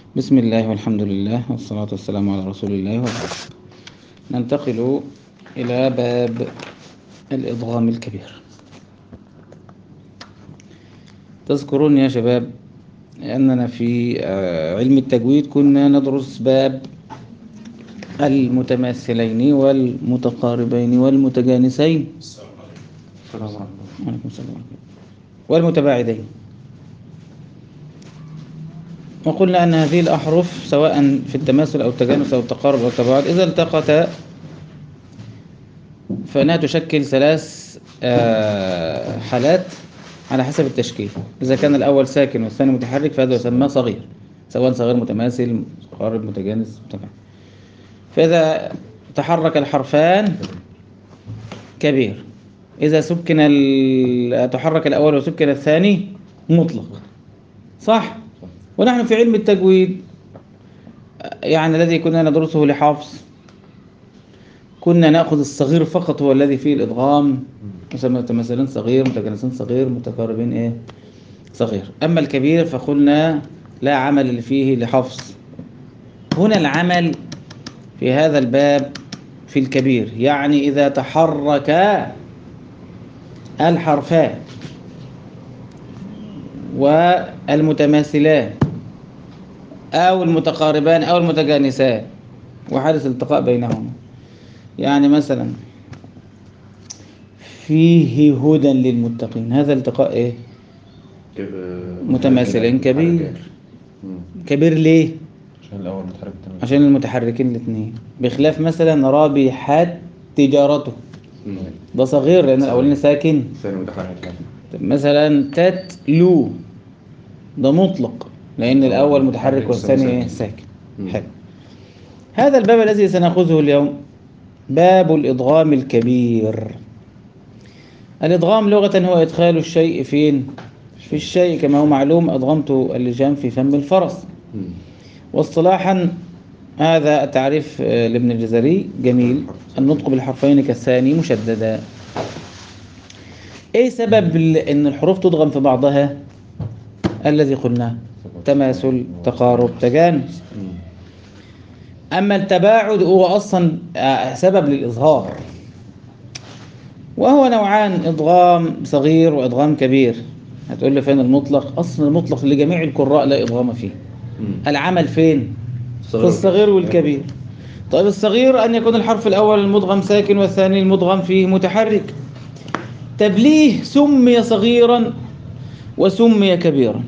بسم الله والحمد لله والصلاة والسلام على رسول الله وبعد ننتقل إلى باب الإضغام الكبير تذكرون يا شباب أننا في آه، علم التجويد كنا ندرس باب المتماثلين والمتقاربين والمتجانسين وعليكم السلام والمتباعدين وقلنا أن هذه الأحرف سواء في التماثل أو التجانس أو التقارب أو التباعد إذا التقتا فإنها تشكل ثلاث آه، حالات على حسب التشكيل إذا كان الأول ساكن والثاني متحرك فهذا يسمى صغير سواء صغير متماثل متقارب متجانس متباعد فإذا تحرك الحرفان كبير إذا سكن ال- تحرك الأول وسكن الثاني مطلق صح ونحن في علم التجويد يعني الذي كنا ندرسه لحفظ كنا نأخذ الصغير فقط هو الذي فيه الإدغام يسمى متماثلين صغير متجانسين صغير متقاربين إيه صغير أما الكبير فقلنا لا عمل اللي فيه لحفظ هنا العمل في هذا الباب في الكبير يعني إذا تحرك الحرفان والمتماثلان أو المتقاربان أو المتجانسان وحدث التقاء بينهما يعني مثلا فيه هدى للمتقين هذا التقاء إيه متماثلين كبير كبير ليه عشان الأول متحرك تمام عشان المتحركين الاثنين بخلاف مثلا رابحت تجارته ده صغير لأن الأولاني ساكن الثاني متحرك طب مثلا تتلو ده مطلق لأن الأول متحرك والثاني إيه؟ ساكن مم. حلو هذا الباب الذي سنأخذه اليوم باب الإضغام الكبير الإضغام لغة هو إدخال الشيء فين؟ في الشيء كما هو معلوم أضغمت اللجام في فم الفرس واصطلاحا هذا التعريف آه، لابن الجزري جميل النطق بالحرفين كالثاني مشددا ايه سبب ال- ان الحروف تضغم في بعضها الذي قلناه تماثل تقارب تجانس اما التباعد هو اصلا آه، سبب للاظهار وهو نوعان ادغام صغير وادغام كبير هتقول لي فين المطلق اصلا المطلق لجميع القراء لا ادغام فيه العمل فين في الصغير والكبير طيب الصغير أن يكون الحرف الأول المدغم ساكن والثاني المدغم فيه متحرك طب ليه سمي صغيرا وسمي كبيرا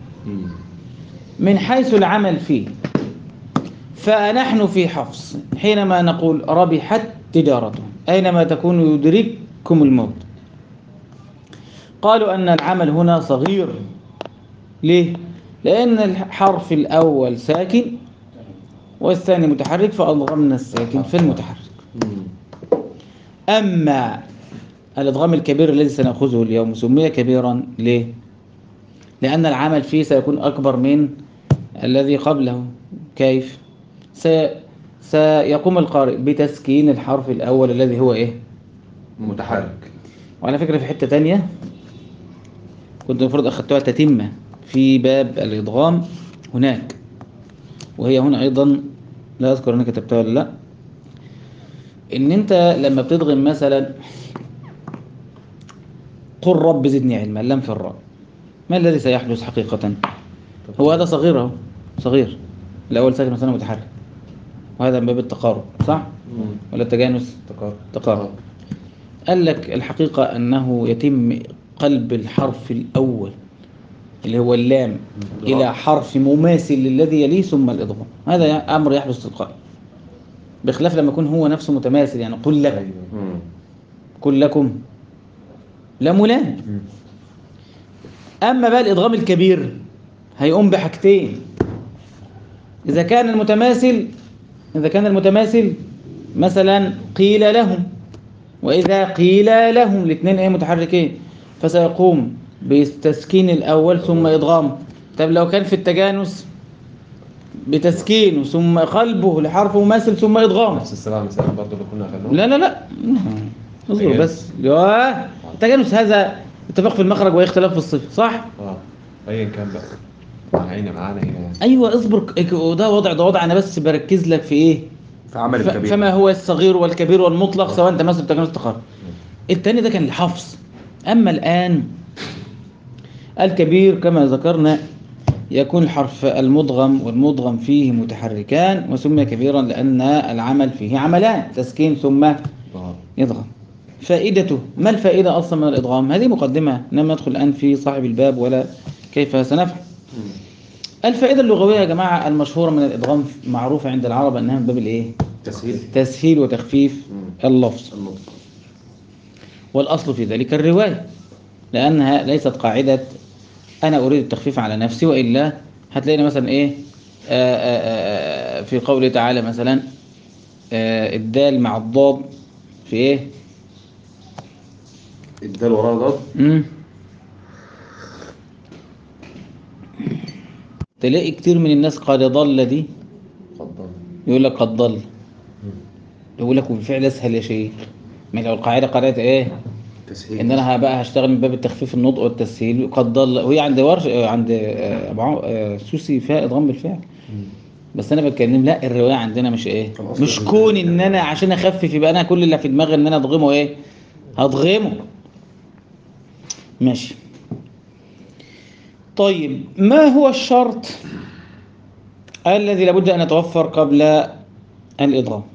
من حيث العمل فيه فنحن في حفص حينما نقول ربحت تجارته أينما تكون يدرككم الموت قالوا أن العمل هنا صغير ليه؟ لأن الحرف الأول ساكن والثاني متحرك فأضغمنا الساكن في المتحرك أما الإضغام الكبير الذي سنأخذه اليوم سمي كبيرا ليه؟ لأن العمل فيه سيكون أكبر من الذي قبله كيف؟ سي... سيقوم القارئ بتسكين الحرف الأول الذي هو إيه؟ متحرك وعلى فكرة في حتة تانية كنت المفروض أخدتها تتمة في باب الإضغام هناك وهي هنا أيضا لا أذكر أنا كتبتها ولا لا إن أنت لما بتضغم مثلا قل رب زدني علما لم في الراء ما الذي سيحدث حقيقة هو هذا صغير أهو صغير الأول ساكن والثاني متحرك وهذا من باب التقارب صح ولا التجانس تقارب تقارب قال لك الحقيقة أنه يتم قلب الحرف الأول اللي هو اللام إلى حرف مماثل للذي يليه ثم الإضغام هذا أمر يحدث تلقائي بخلاف لما يكون هو نفسه متماثل يعني قل لكم قل لكم لا ملام أما بقى الإضغام الكبير هيقوم بحاجتين إذا كان المتماثل إذا كان المتماثل مثلا قيل لهم وإذا قيل لهم الاثنين ايه متحركين فسيقوم بتسكين الأول ثم إضغام طب لو كان في التجانس بتسكينه ثم قلبه لحرف مماثل ثم إضغام نفس السلام مثلا برضه اللي كنا اخذناه لا لا لا اصبر أيوة. بس يوه التجانس هذا اتفاق في المخرج واختلاف في الصفة صح؟ اه ايا كان بقى معانا معانا هنا يعني ايوه اصبر ك- وده وضع ده وضع انا بس بركز لك في ايه في عمل ف- الكبير فما هو الصغير والكبير والمطلق سواء تماثل تجانس تقارب التاني ده كان الحفظ اما الان الكبير كما ذكرنا يكون الحرف المدغم والمدغم فيه متحركان وسمي كبيرا لان العمل فيه عملان تسكين ثم آه. يضغم فائدته ما الفائدة أصلا من الإضغام هذه مقدمة لم ندخل الآن في صاحب الباب ولا كيف سنفعل مم. الفائدة اللغوية يا جماعة المشهورة من الإضغام معروفة عند العرب أنها من باب الإيه؟ تسهيل تسهيل وتخفيف مم. اللفظ النطق والأصل في ذلك الرواية لأنها ليست قاعدة أنا أريد التخفيف على نفسي وإلا هتلاقينا مثلا إيه آآ آآ في قوله تعالى مثلا آه، الدال مع الضاد في إيه الدال وراها ضاد مم. تلاقي كتير من الناس قال ضل دي اتفضل يقول لك قد ضل يقول لك وبالفعل اسهل يا شيخ ما لو القاعده قاعده ايه تسهيل ان انا بقى هشتغل من باب التخفيف النطق والتسهيل قد ضل وهي عند ورش آه، عند آه، أبو عم- آه، سوسي فيها ادغام بالفعل مم. بس انا بتكلم لا الروايه عندنا مش ايه الأصل مش في كون ذلك ان انا عشان اخفف يبقى انا كل اللي في دماغي ان انا اضغمه ايه هضغمه ماشي طيب ما هو الشرط الذي لابد ان يتوفر قبل الادغام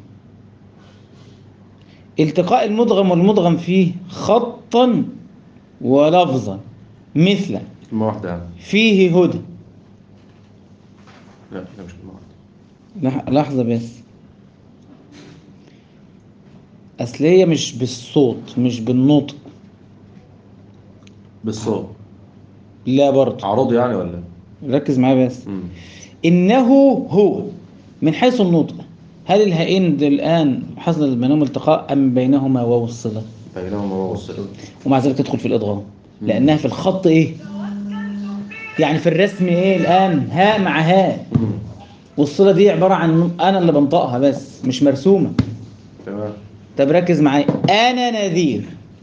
التقاء المدغم والمدغم فيه خطا ولفظا مثل كلمة واحدة يعني فيه هدى لا لا مش كلمة واحدة لح- لحظة بس أصل هي مش بالصوت مش بالنطق بالصوت لا برضه عروض يعني ولا ركز معايا بس مم. إنه هو من حيث النطق هل الهائين دول الآن حصل بينهم التقاء أم بينهما واو الصلة بينهما واو الصلة ومع ذلك تدخل في الإضغام لأنها في الخط إيه يعني في الرسم إيه الآن هاء مع هاء مم. والصلة دي عبارة عن أنا اللي بنطقها بس مش مرسومة تمام طب ركز معايا أنا نذير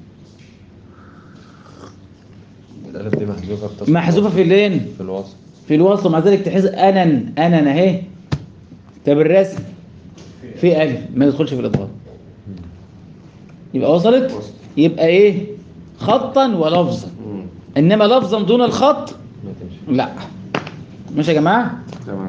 الألف دي محذوفة بتصل محذوفة في الين في الوصف في الوصل مع ذلك تحس انا انا اهي طب الرسم في الف ما يدخلش في الادغام يبقى وصلت وصل. يبقى ايه خطا ولفظا مم. انما لفظا دون الخط ما تمشي لا ماشي يا جماعه تمام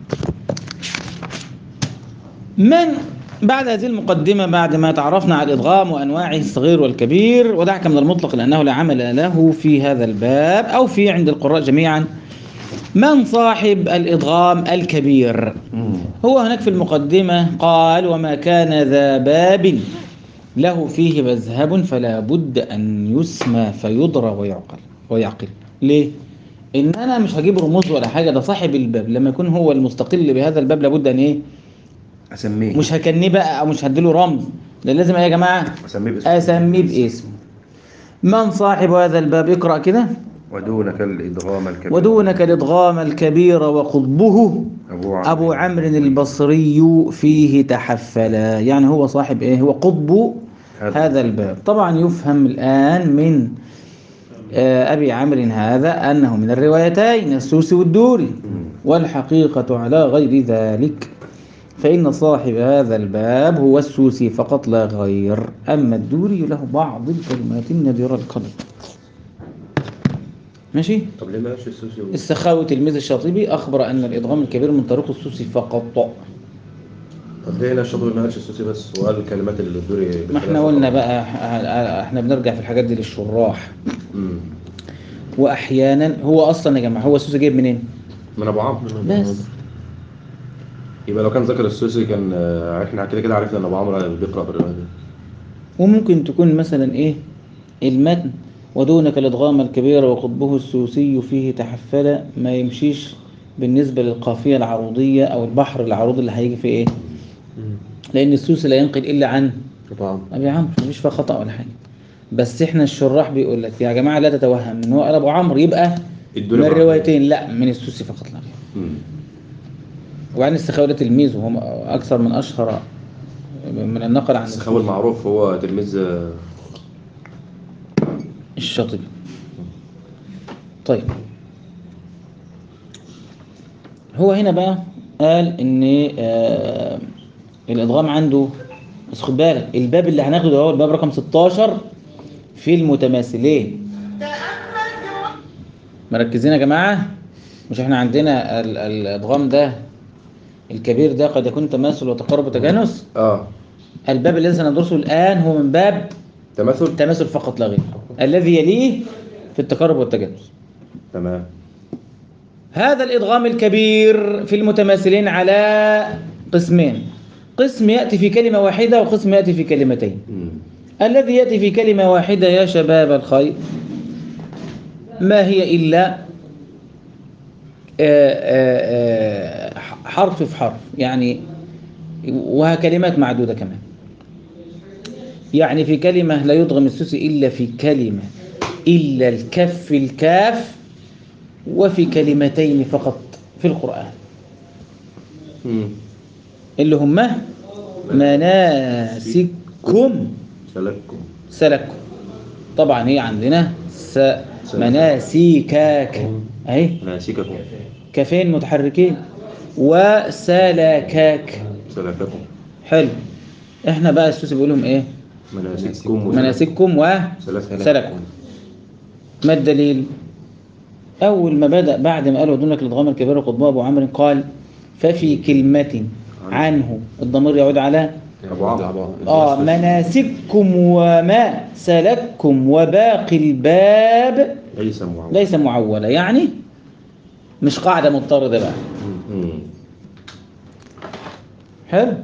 من بعد هذه المقدمة بعد ما تعرفنا على الإدغام وأنواعه الصغير والكبير ودعك من المطلق لأنه لا عمل له في هذا الباب أو في عند القراء جميعا من صاحب الإدغام الكبير مم. هو هناك في المقدمة قال وما كان ذا باب له فيه مذهب فلا بد أن يسمى فيدرى ويعقل ويعقل ليه؟ إن أنا مش هجيب رموز ولا حاجة ده صاحب الباب لما يكون هو المستقل بهذا الباب لابد أن إيه؟ أسميه مش هكنيه بقى أو مش هديله رمز ده لازم إيه يا جماعة أسميه باسم أسميه باسمه من صاحب هذا الباب اقرأ كده ودونك الإدغام الكبير ودونك الإدغام الكبير وقطبه أبو عمرو أبو عمرو البصري فيه تحفلا يعني هو صاحب إيه هو قطب هذا. هذا الباب طبعا يفهم الآن من آه، أبي عمرو هذا أنه من الروايتين السوسي والدوري مم. والحقيقة على غير ذلك فإن صاحب هذا الباب هو السوسي فقط لا غير أما الدوري له بعض الكلمات النادرة القلب ماشي طب ليه ما قالش السوسي و- السخاوي تلميذ الشاطبي أخبر أن الإدغام الكبير من طريق السوسي فقط طب ليه هنا الشاطبي ما قالش السوسي بس وقال الكلمات اللي الدوري ما احنا قلنا بقى احنا بنرجع في الحاجات دي للشراح امم واحيانا هو اصلا يا جماعه هو السوسي جايب منين من ابو عمرو بس يبقى لو كان ذكر السوسي كان آه، احنا كده كده عرفنا ان ابو عمرو بيقرا بالروايه دي وممكن تكون مثلا ايه المتن ودونك الادغام الكبير وقطبه السوسي فيه تحفل ما يمشيش بالنسبه للقافيه العروضيه او البحر العروض اللي هيجي فيه ايه لان السوسي لا ينقل الا عن ابو عمرو ابي عمرو مفيش فيها خطا ولا حاجه بس احنا الشراح بيقول لك يا جماعه لا تتوهم ان هو قال ابو عمرو يبقى الدوري من مع- الروايتين لا من السوسي فقط لا غير مم. وعن السخاوي ده تلميذ وهم اكثر من اشهر من النقل عن السخاوي المعروف هو تلميذ آه، الشاطبي طيب هو هنا بقى قال ان آه الادغام عنده بس خد بالك الباب اللي هناخده ده هو الباب رقم 16 في المتماثلين مركزين يا جماعه مش احنا عندنا ال- الادغام ده الكبير ده قد يكون تماثل وتقارب وتجانس اه الباب الذي سندرسه الان هو من باب تماثل التماثل فقط لا غير الذي يليه في التقارب والتجانس تمام هذا الإدغام الكبير في المتماثلين على قسمين قسم يأتي في كلمة واحدة وقسم يأتي في كلمتين مم. الذي يأتي في كلمة واحدة يا شباب الخير ما هي إلا آه، آه، آه، حرف في حرف يعني وها كلمات معدودة كمان يعني في كلمة لا يضغم السوسي إلا في كلمة إلا الكف الكاف وفي كلمتين فقط في القرآن مم. اللي هما مناسككم سلككم سلككم طبعا هي عندنا س... مناسكك اهي مناسككم كفين متحركين وسلكك سلككم حلو احنا بقى السوسي بيقولهم ايه مناسككم مناسككم سلككم وسلككم ما الدليل اول ما بدا بعد ما قالوا دونك الادغام الكبير قطبه ابو عمرو قال ففي كلمه عنه الضمير يعود على أبو عمرو. اه مناسككم وما سلككم وباقي الباب ليس معول ليس معولة يعني مش قاعدة مضطردة بقى مم. حلو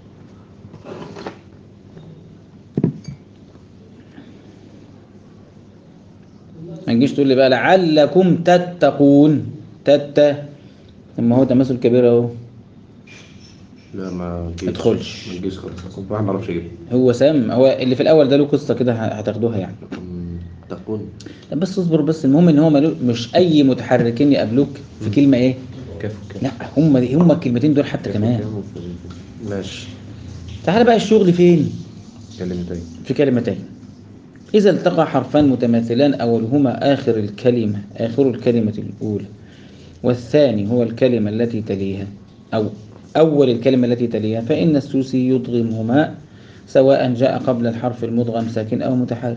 ما تجيش تقول لي بقى لعلكم تتقون تت لما هو تماثل كبير اهو لا ما تجيش ادخلش. ما تجيش خالص ما بعرفش اجيب هو سام هو اللي في الاول ده له قصه كده ه- هتاخدوها يعني تكون لا بس اصبر بس المهم ان هو ملو مش اي متحركين يقابلوك في كلمه ايه كيف كيف لا هم هم الكلمتين دول حتى كمان ماشي تعال بقى الشغل فين كلمتين في كلمتين إذا التقى حرفان متماثلان أولهما آخر الكلمة آخر الكلمة الأولى والثاني هو الكلمة التي تليها أو أول الكلمة التي تليها فإن السوسي يضغمهما سواء جاء قبل الحرف المدغم ساكن أو متحرك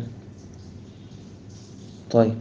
طيب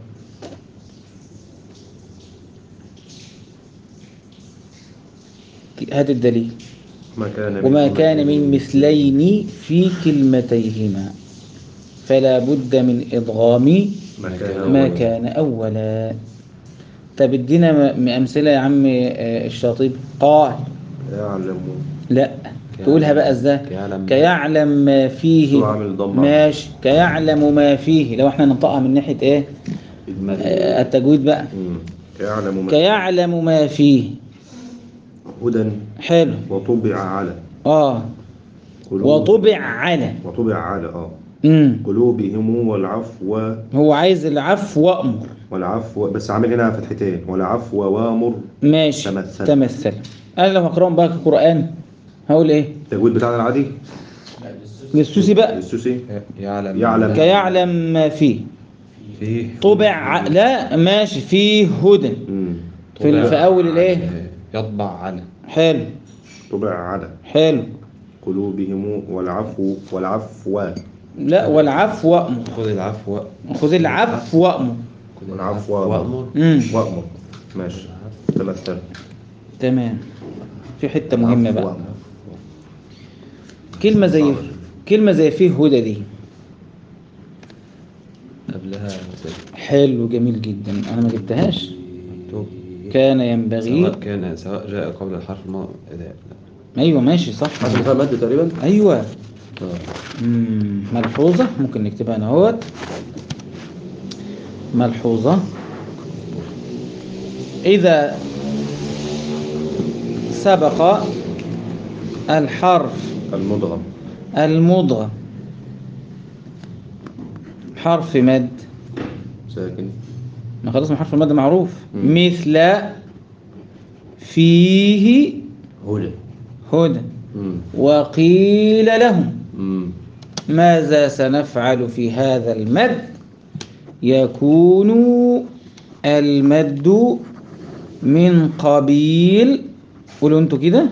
هذا الدليل ما كان من وما كلمة- كان من مثلين في كلمتيهما فلا بد من إضغام ما كان ما أولاً. كان أولا طب ادينا م- أمثلة يا عم آه، الشاطبي قال يعلم لا تقولها بقى ازاي كيعلم- كيعلم ما فيه هو عامل ضمة. ماشي كيعلم ما فيه لو احنا ننطقها من ناحية ايه آه، التجويد بقى مم. كيعلم ما كيعلم ما فيه هدى حلو وطبع على اه قلوب- وطبع على وطبع على اه امم قلوبهم والعفو هو عايز العفو وأمر والعفو بس عامل هنا فتحتين والعفو وامر ماشي تمثل. تمثل انا لو هقراهم بقى كقرآن هقول ايه التجويد بتاعنا العادي للسوسي بقى السوسي يعلم يعلم. كيعلم ما فيه فيه طبع ع- لا ماشي فيه هدى مم. في, ال- في اول الايه يطبع على حلو طبع على حلو قلوبهم والعفو والعفو لا والعفو وأمر خذ العفو خذ العفو وأمر خذ والعفو وأمر امم وأمر ماشي تمثل تمام في حتة مهمة عفو بقى وأمر. كلمة زي كلمة زي فيه هدى دي قبلها زي- حلو جميل جدا انا ما جبتهاش مكتوب كان ينبغي سواء كان سواء جاء قبل الحرف الم... لا. ايوه ماشي صح حاسس إن فيها مادة تقريبا ايوه اه مم، ملحوظة ممكن نكتبها هنا اهوت ملحوظة إذا سبق الحرف المدغم المضغم حرف مد ساكن ما خلاص ما حرف المد معروف مم. مثل فيه هدى هدى مم. وقيل لهم مم. ماذا سنفعل في هذا المد يكون المد من قبيل قولوا انتوا كده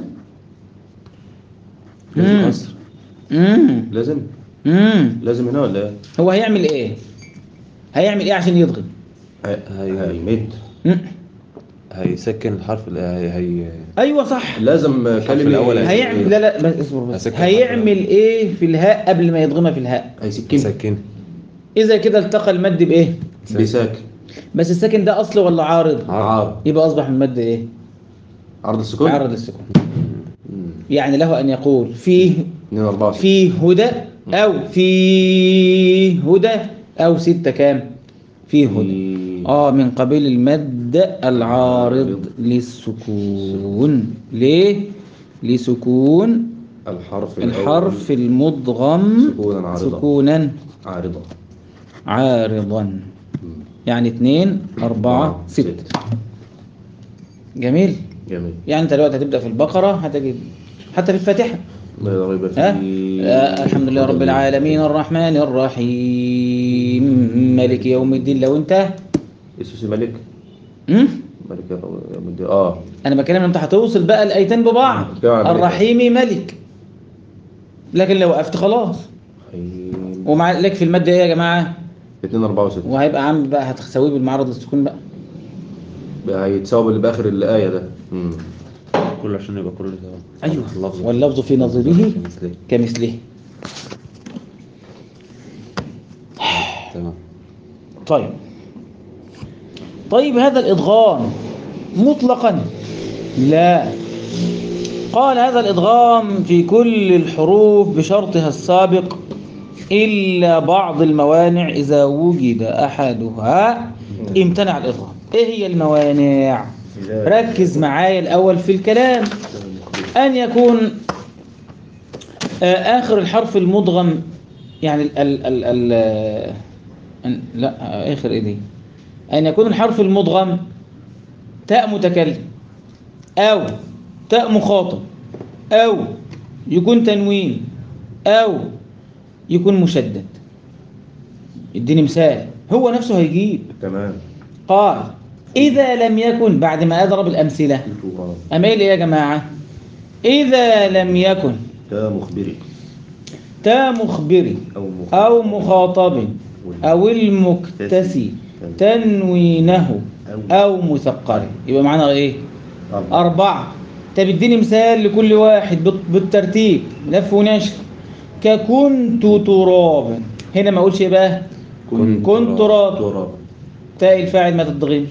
لازم مم. أصل مم. لازم مم. لازم هنا ولا ايه؟ هو هيعمل ايه هيعمل ايه عشان يضغم هي- هي- هيمد مم. هيسكن الحرف ال- هي هي ايوه صح لازم كلمة الأول هي- هيعمل لا لا بس اصبر بس هسكت هيعمل ايه في الهاء قبل ما يضغمها في الهاء هيسكن يسكن اذا كده التقى المد بايه بيساكن بس الساكن ده اصل ولا عارض عارض يبقى اصبح المد ايه عرض السكون عرض السكون مم. يعني له ان يقول فيه 2 4 في هدى او في هدى او ستة كام في هدى اه من قبيل المد العارض للسكون ليه لسكون الحرف الأول الحرف المدغم سكونا عارضا. سكونا عارضة عارضا مم. يعني اتنين أربعة أربعة، ستة جميل جميل يعني انت دلوقتي هتبدأ في البقرة هتجد حتى في الفاتحة لا ريب فيه ها؟ آه الحمد لله رب العالمين الرحمن الرحيم مالك يوم الدين لو انت يسوس ملك م? ملك يوم الدين اه انا بكلم انت هتوصل بقى الايتين ببعض بتتكلم عن ملك. الرحيم ملك لكن لو وقفت خلاص حين ومع لك في المادة ايه يا جماعة 2 4 و6 وهيبقى عامل بقى هتساويه بالمعرض السكون بقى بقى هيتساوى اللي باخر الآية ده مم. كله عشان يبقى كله سوا ايوه اللفظ واللفظ في نظيره مثلي. كمثله تمام طيب طيب هذا الإدغام مطلقا لا قال هذا الإدغام في كل الحروف بشرطها السابق إلا بعض الموانع إذا وجد أحدها امتنع الإدغام إيه هي الموانع؟ ركز معايا الأول في الكلام أن يكون آه، آخر الحرف المدغم يعني ال ال ال ال أن- لا آخر إيه دي أن يكون الحرف المدغم تاء متكلم أو تاء مخاطب أو يكون تنوين أو يكون مشدد اديني مثال هو نفسه هيجيب تمام قال إذا لم يكن بعد ما أضرب الأمثلة أميل إيه يا جماعة إذا لم يكن تا مخبري تا مخبري أو مخ... أو مخاطب أو المكتسي تنوينه أو مثقل يبقى معانا إيه أربعة أربعة طب اديني مثال لكل واحد بال- بالترتيب لف ونشر ككنت ترابا هنا ما اقولش ايه بقى كنت كنت تراب تراب تاء الفاعل ما تتضغمش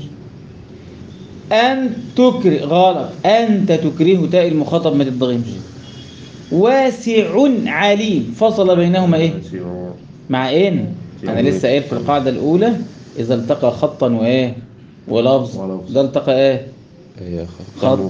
أن تكره غلط أنت تكره تاء المخاطب ما تتضغمش واسع عليم فصل بينهما إيه سيعور. مع إن أنا لسه قايل في القاعدة الأولى إذا التقى خطا وإيه ولفظ ولفظ. ده التقى إيه هي خط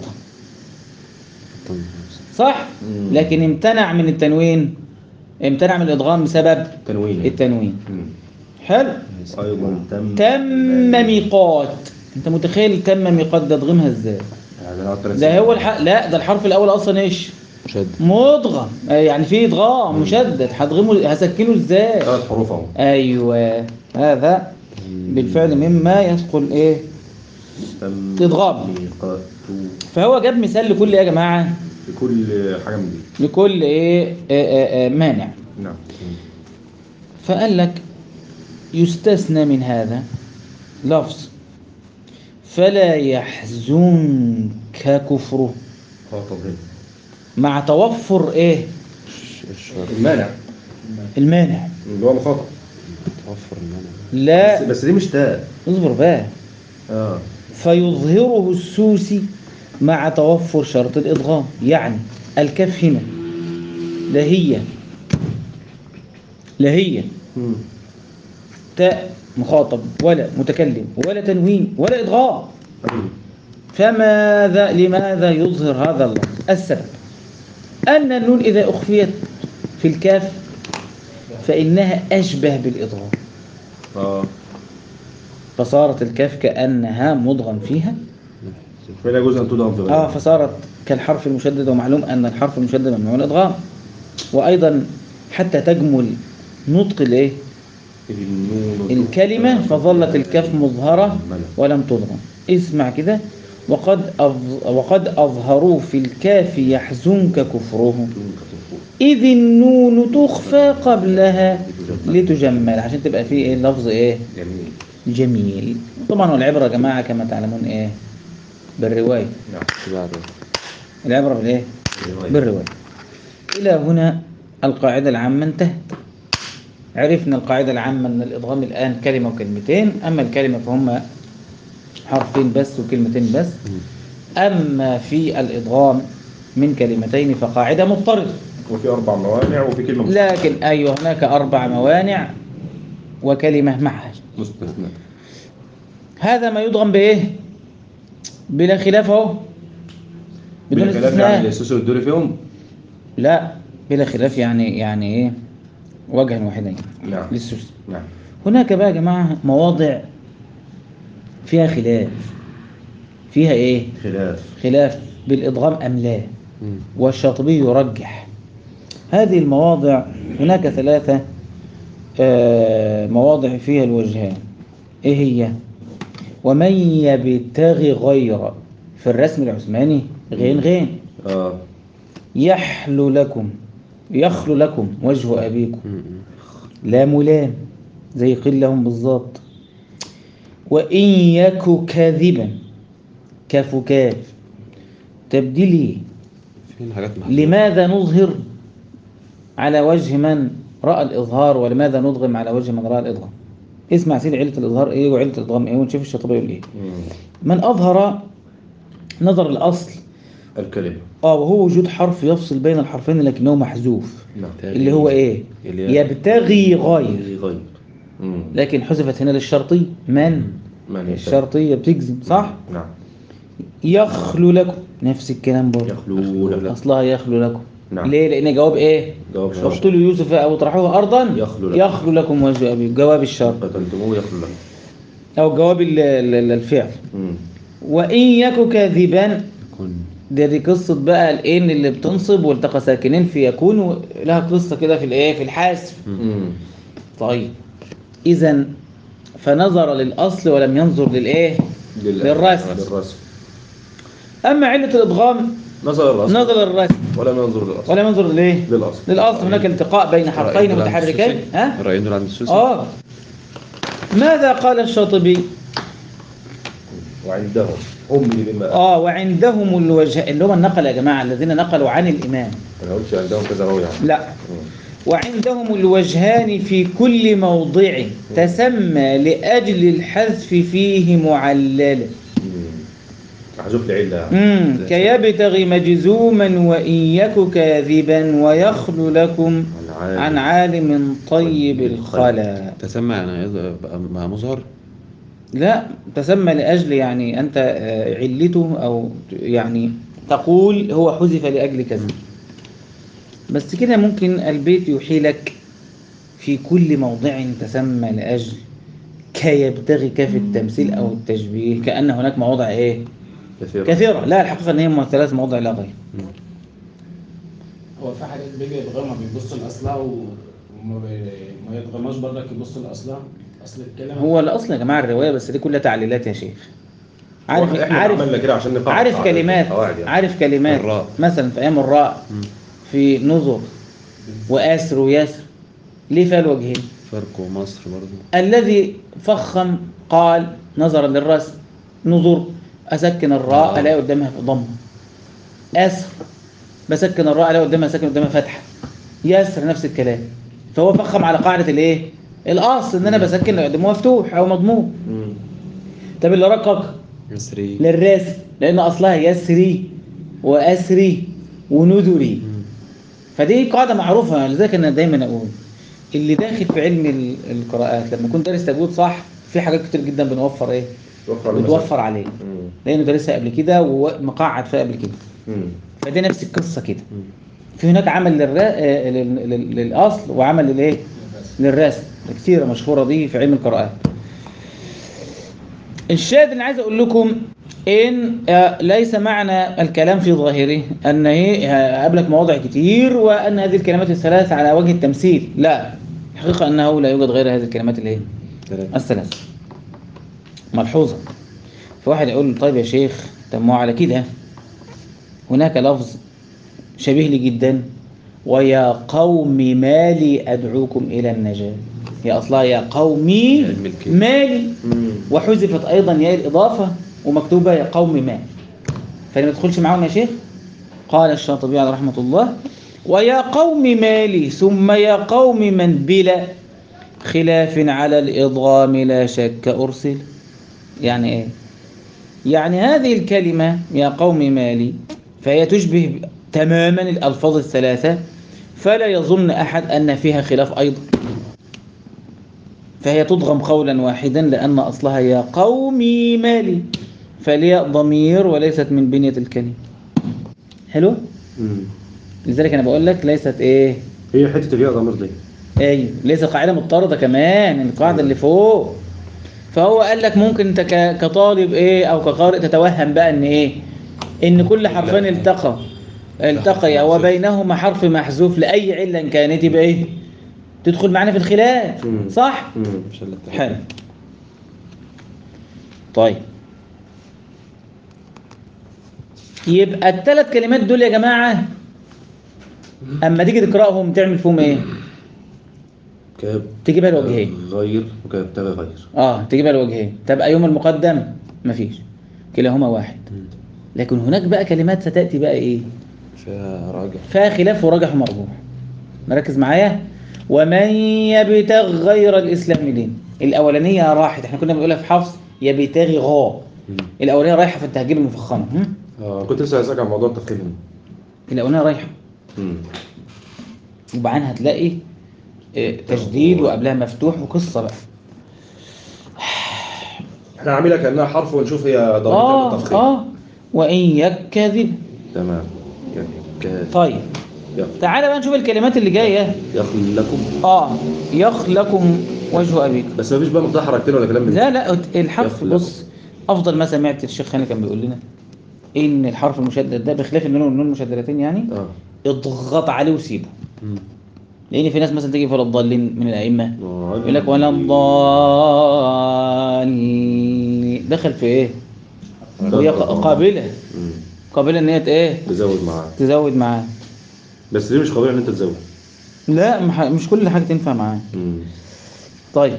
صح مم. لكن امتنع من التنوين امتنع من الإدغام بسبب تنوين التنوين مم. حلو أيضا تم تم ميقات انت متخيل تم ميقات ده ادغمها ازاي يعني لو تلات ده سنين. هو الح... لا ده الحرف الاول اصلا ايش شد مدغم آه، يعني في ادغام مشدد هدغمه هسكنه ازاي ثلاث حروف أهو ايوه هذا بالفعل مما يثقل ايه تم إضغام. ميقات فهو جاب مثال لكل ايه يا جماعه لكل حاجة من دي لكل ايه آه، آه، آه، مانع نعم فقال لك يستثنى من هذا لفظ فلا يحزنك كفره خاطب هنا مع توفر ايه الشر المانع المانع اللي هو مخاطب توفر المنع بس, لا بس دي مش تاء اصبر بقى اه فيظهره السوسي مع توفر شرط الادغام يعني الكاف هنا لا هي لا هي مم. تاء مخاطب ولا متكلم ولا تنوين ولا ادغام أيوة. فماذا لماذا يظهر هذا اللفظ السبب أن النون إذا أخفيت في الكاف فإنها أشبه بالإضغام اه فصارت الكاف كأنها مضغم فيها فلا يجوز أن تدغم في غيرها آه فصارت كالحرف المشدد ومعلوم أن الحرف المشدد ممنوع الإضغام وأيضا حتى تجمل نطق الإيه النون الكلمة فظلت الكاف مظهرة ولم تضغم اسمع كده وقد أظ... وقد أظهروا في الكاف يحزنك كفره إذ النون تخفى قبلها لتجمل عشان تبقى فيه إيه اللفظ إيه جميل جميل طبعا والعبرة يا جماعة كما تعلمون إيه بالرواية نعم بعد العبرة بالإيه رواية. بالرواية إلى هنا القاعدة العامة انتهت عرفنا القاعدة العامة أن الإضغام الآن كلمة وكلمتين أما الكلمة فهم حرفين بس وكلمتين بس أما في الإضغام من كلمتين فقاعدة مضطردة وفي أربع موانع وفي كلمة لكن أيوة هناك أربع موانع وكلمة معها مستثنى هذا ما يضغم بإيه؟ بلا خلاف أهو بدون بالخلاف يعني استثناء السوسي والدوري فيهم لا بلا خلاف يعني يعني إيه؟ وجها واحدا نعم للسوس نعم هناك بقى يا جماعة مواضع فيها خلاف فيها إيه؟ خلاف خلاف بالإضغام أم لا مم. والشاطبي يرجح هذه المواضع هناك ثلاثة آه، مواضع فيها الوجهان إيه هي ومن يبتغي غير في الرسم العثماني غين غين اه يحلو لكم يخلو لكم وجه أبيكم مم. لام لام زي قيل لهم بالظبط وإن يك كاذبا كاف كاف تبديلي فين حاجات محدودة لماذا نظهر على وجه من رأى الإظهار ولماذا نضغم على وجه من رأى الإضغام اسمع سيدي علة الإظهار إيه وعلة الإضغام إيه ونشوف الشاطبي يقول إيه مم. من أظهر نظر الأصل الكلمة آه وهو وجود حرف يفصل بين الحرفين لكنه محذوف نعم اللي هو إيه اللي- يبتغي غير غير مم. لكن حذفت هنا للشرطي من من يشاء. الشرطية بتجزم صح نعم يخلو لكم نفس الكلام برضه يخلو لك أصلها يخلو لكم نعم. ليه لأن جواب إيه جواب شرط اقتلوا يوسف أو اطرحوه أرضا يخلو لكم. يخلو لكم وجه أبي جواب الشرط قتلتموه يخلو لك أو جواب ال- ال- الفعل مم. وإن يك كاذبا يكون ده دي قصة بقى الإن اللي بتنصب والتقى ساكنين في يكون و- لها قصة كده في الإيه في الحذف مم. طيب إذا فنظر للأصل ولم ينظر للإيه لل- للرسم. للرسم أما علة الإضغام نظر الرسم نظر للرسم ولم ينظر للأصل ولم ينظر للإيه للأصل للأصل هناك التقاء بين حرفين الرأيين دول عند متحركين السوسي؟ ها الرأيين دول عند السوسي آه ماذا قال الشاطبي وعندهم هم بما آه وعندهم الوجه اللي هم النقل يا جماعة الذين نقلوا عن الإمام ما قلتش عندهم كذا راوي يعني لا مم. وعندهم الوجهان في كل موضع تسمى لأجل الحذف فيه معللا مم. محذوف لعلة يعني مم. كيبتغي مجزوما وإن يك كاذبا ويخل لكم عن عن عالم طيب الخلا تسمى يعني إذا بقى مع مظهر لا تسمى لأجل يعني أنت آه، علته أو يعني تقول هو حذف لأجل كذا بس كده ممكن البيت يحيلك في كل موضع تسمى لأجل كي يبتغي كاف التمثيل أو التشبيه كأن هناك مواضع إيه كثير كثيرة لا الحقيقة أن هي ثلاث مواضع لا غير هو في حاجات بيجي يضغمها بيبص لاصلها و- وما بي... ما يضغمهاش برضك يبص لاصلها اصل الكلام هو الأصل يا جماعة الرواية بس دي كلها تعليلات يا شيخ عارف احنا عارف عملنا كده عشان نقاعد عارف كلمات يعني. عارف كلمات الراء. مثلا في ايام الراء في نظر واسر ويسر ليه فيها الوجهين فرق ومصر برضه الذي فخم قال نظرا للرسم نظر اسكن الراء آه. الاقي قدامها ضمه اسر بسكن الراء الاقي قدامها ساكن قدامها فتحه يسر نفس الكلام فهو فخم على قاعده الايه الاصل ان انا بسكن اللي قدامه مفتوح او مضموم مم. طب اللي رقق مصري للرسم لان اصلها يسري واسري ونذري مم. فدي قاعده معروفه لذلك انا دايما اقول اللي داخل في علم ال- القراءات لما كنت دارس تجويد صح في حاجات كتير جدا بنوفر ايه توفر المسافة. بتوفر عليه مم. لانه دارسها قبل كده ومقعد فيها قبل كده مم. فدي نفس القصه كده مم. في هناك عمل للرا... آه، لل- لل- للاصل وعمل للايه للرسم كتيره مشهوره دي في علم القراءات الشاهد اللي عايز اقول لكم ان آه، ليس معنى الكلام في ظاهره ان ايه آه، قابلك مواضع كتير وان هذه الكلمات الثلاث على وجه التمثيل لا الحقيقه انه لا يوجد غير هذه الكلمات الايه ثلاثة الثلاث ملحوظه فواحد يقول له طيب يا شيخ طب ما هو على كده هناك لفظ شبيه لي جدا ويا قوم مالي أدعوكم إلى النجاة هي أصلها يا قومي يا الملكية. مالي وحذفت أيضا يا الإضافة ومكتوبة يا قوم مال فما تدخلش معاهم يا شيخ قال الشاطبي على رحمة الله ويا قوم مالي ثم يا قوم من بلا خلاف على الإضغام لا شك أرسل يعني إيه يعني هذه الكلمة يا قوم مالي فهي تشبه تماما الألفاظ الثلاثة فلا يظن أحد أن فيها خلاف أيضا فهي تضغم قولا واحدا لأن أصلها يا قومي مالي فالياء ضمير وليست من بنية الكلمة حلو مم. لذلك أنا بقول لك ليست إيه هي حته الياء ضمير دي ايوه ليس قاعده مضطرده كمان القاعده اللي فوق فهو قال لك ممكن انت ك- كطالب ايه او كقارئ تتوهم بقى ان ايه ان كل حرفين التقى التقيا وبينهما حرف محذوف لاي عله كانت يبقى ايه تدخل معانا في الخلاف مم. صح مم. مش الا التحريف. حلو طيب يبقى الثلاث كلمات دول يا جماعه اما تيجي تقراهم تعمل فيهم ايه كاب تجيبها الوجهين غير وكابتغى غير اه تجيبها الوجهين طب ايهما المقدم مفيش كلاهما واحد لكن هناك بقى كلمات ستاتي بقى ايه فيها راجع فيها خلاف وراجح ومرجوح مركز معايا ومن يبتغ غير الاسلام دين الاولانيه راحت احنا كنا بنقولها في حفص يبتغي غا مم. الاولانيه رايحه في التهجير المفخمه هم؟ اه كنت لسه هسألك عن موضوع التفخيم هنا. الاولانيه رايحه مم. وبعدين هتلاقي آه، تشديد وقبلها مفتوح وقصه بقى احنا عاملها كانها حرف ونشوف هي ضربتها اه بالتفخيم اه وان يكذب تمام ك- ك- طيب يخ- تعالى بقى نشوف الكلمات اللي جايه يخلكم اه يخلكم وجه ابيكم بس مفيش بقى مقطع حركتين ولا كلام من ده لا لا الحرف يخلق. بص افضل ما سمعت الشيخ هاني كان بيقول لنا ان الحرف المشدد ده بخلاف النون والنون المشددتين يعني اه اضغط عليه وسيبه مم. لان في ناس مثلا تيجي في ولا الضالين من الائمه آه، يقول لك ولا الضالين دخل في ايه وهي ق- قابله مم. قابله ان هي ت- ايه تزود معاه تزود معاه بس ليه مش قابل ان انت تزود لا مح- مش كل حاجه تنفع معاه مم. طيب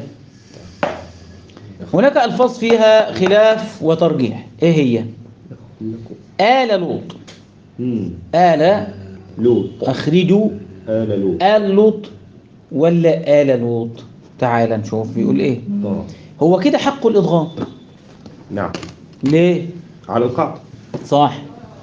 هناك ألفاظ فيها خلاف وترجيح إيه هي؟ آل لوط مم. آل لوط أخرجوا آل لوط آل لوط ولا آل لوط تعال نشوف بيقول إيه اه هو كده حق الإضغام نعم ليه؟ على القاعدة صح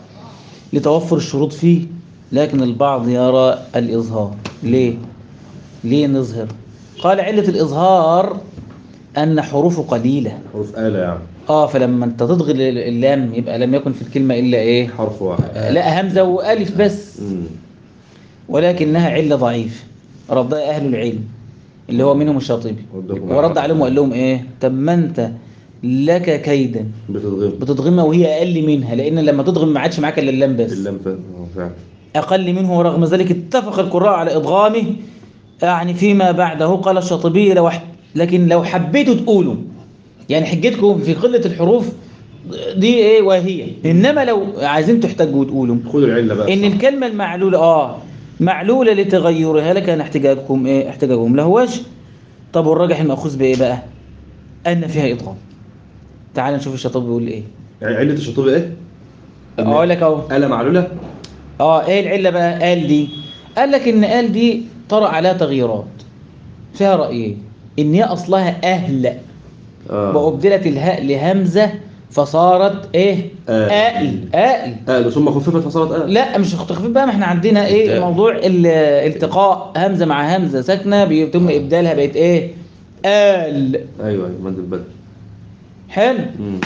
لتوفر الشروط فيه لكن البعض يرى الإظهار ليه؟ ليه نظهر؟ قال علة الإظهار أن حروفه قليلة حروف آلة يعني اه فلما انت تضغط اللام يبقى لم يكن في الكلمة إلا إيه حرف واحد لا همزة وألف بس مم. ولكنها علة ضعيف ردها أهل العلم اللي هو منهم الشاطبي ردهم ورد على- عليهم وقال لهم إيه طب ما أنت لك كيدا بتضغم بتضغمها وهي أقل منها لأن لما تضغم ما عادش معاك إلا اللام بس اللام ف- اه فعلا أقل منه ورغم ذلك اتفق القراء على إضغامه يعني فيما بعده قال الشاطبي لو ح- لكن لو حبيتوا تقولوا يعني حجتكم في قلة الحروف دي ايه وهي انما لو عايزين تحتجوا وتقولوا خد العلة بقى ان الكلمة المعلولة اه معلولة لتغيرها لكان احتجاجكم ايه احتجاجهم له وجه طب والراجح المأخوذ بايه بقى ان فيها اضغام تعال نشوف الشاطبي بيقول ايه يعني علة الشطوبة ايه؟ اقول لك اهو آلة معلولة اه ايه العله بقى قال دي قال لك ان قال دي طرأ عليها تغييرات فيها رايين ان هي اصلها اهل اه وابدلت الهاء لهمزه فصارت ايه آل. آل آل آلة ثم خففت فصارت آلة لا مش تخفيف بقى ما احنا عندنا ايه إبدال. موضوع ال- التقاء همزه مع همزه ساكنه بيتم ابدالها بقت ايه آل ايوه ايوه مد البدل حلو مم.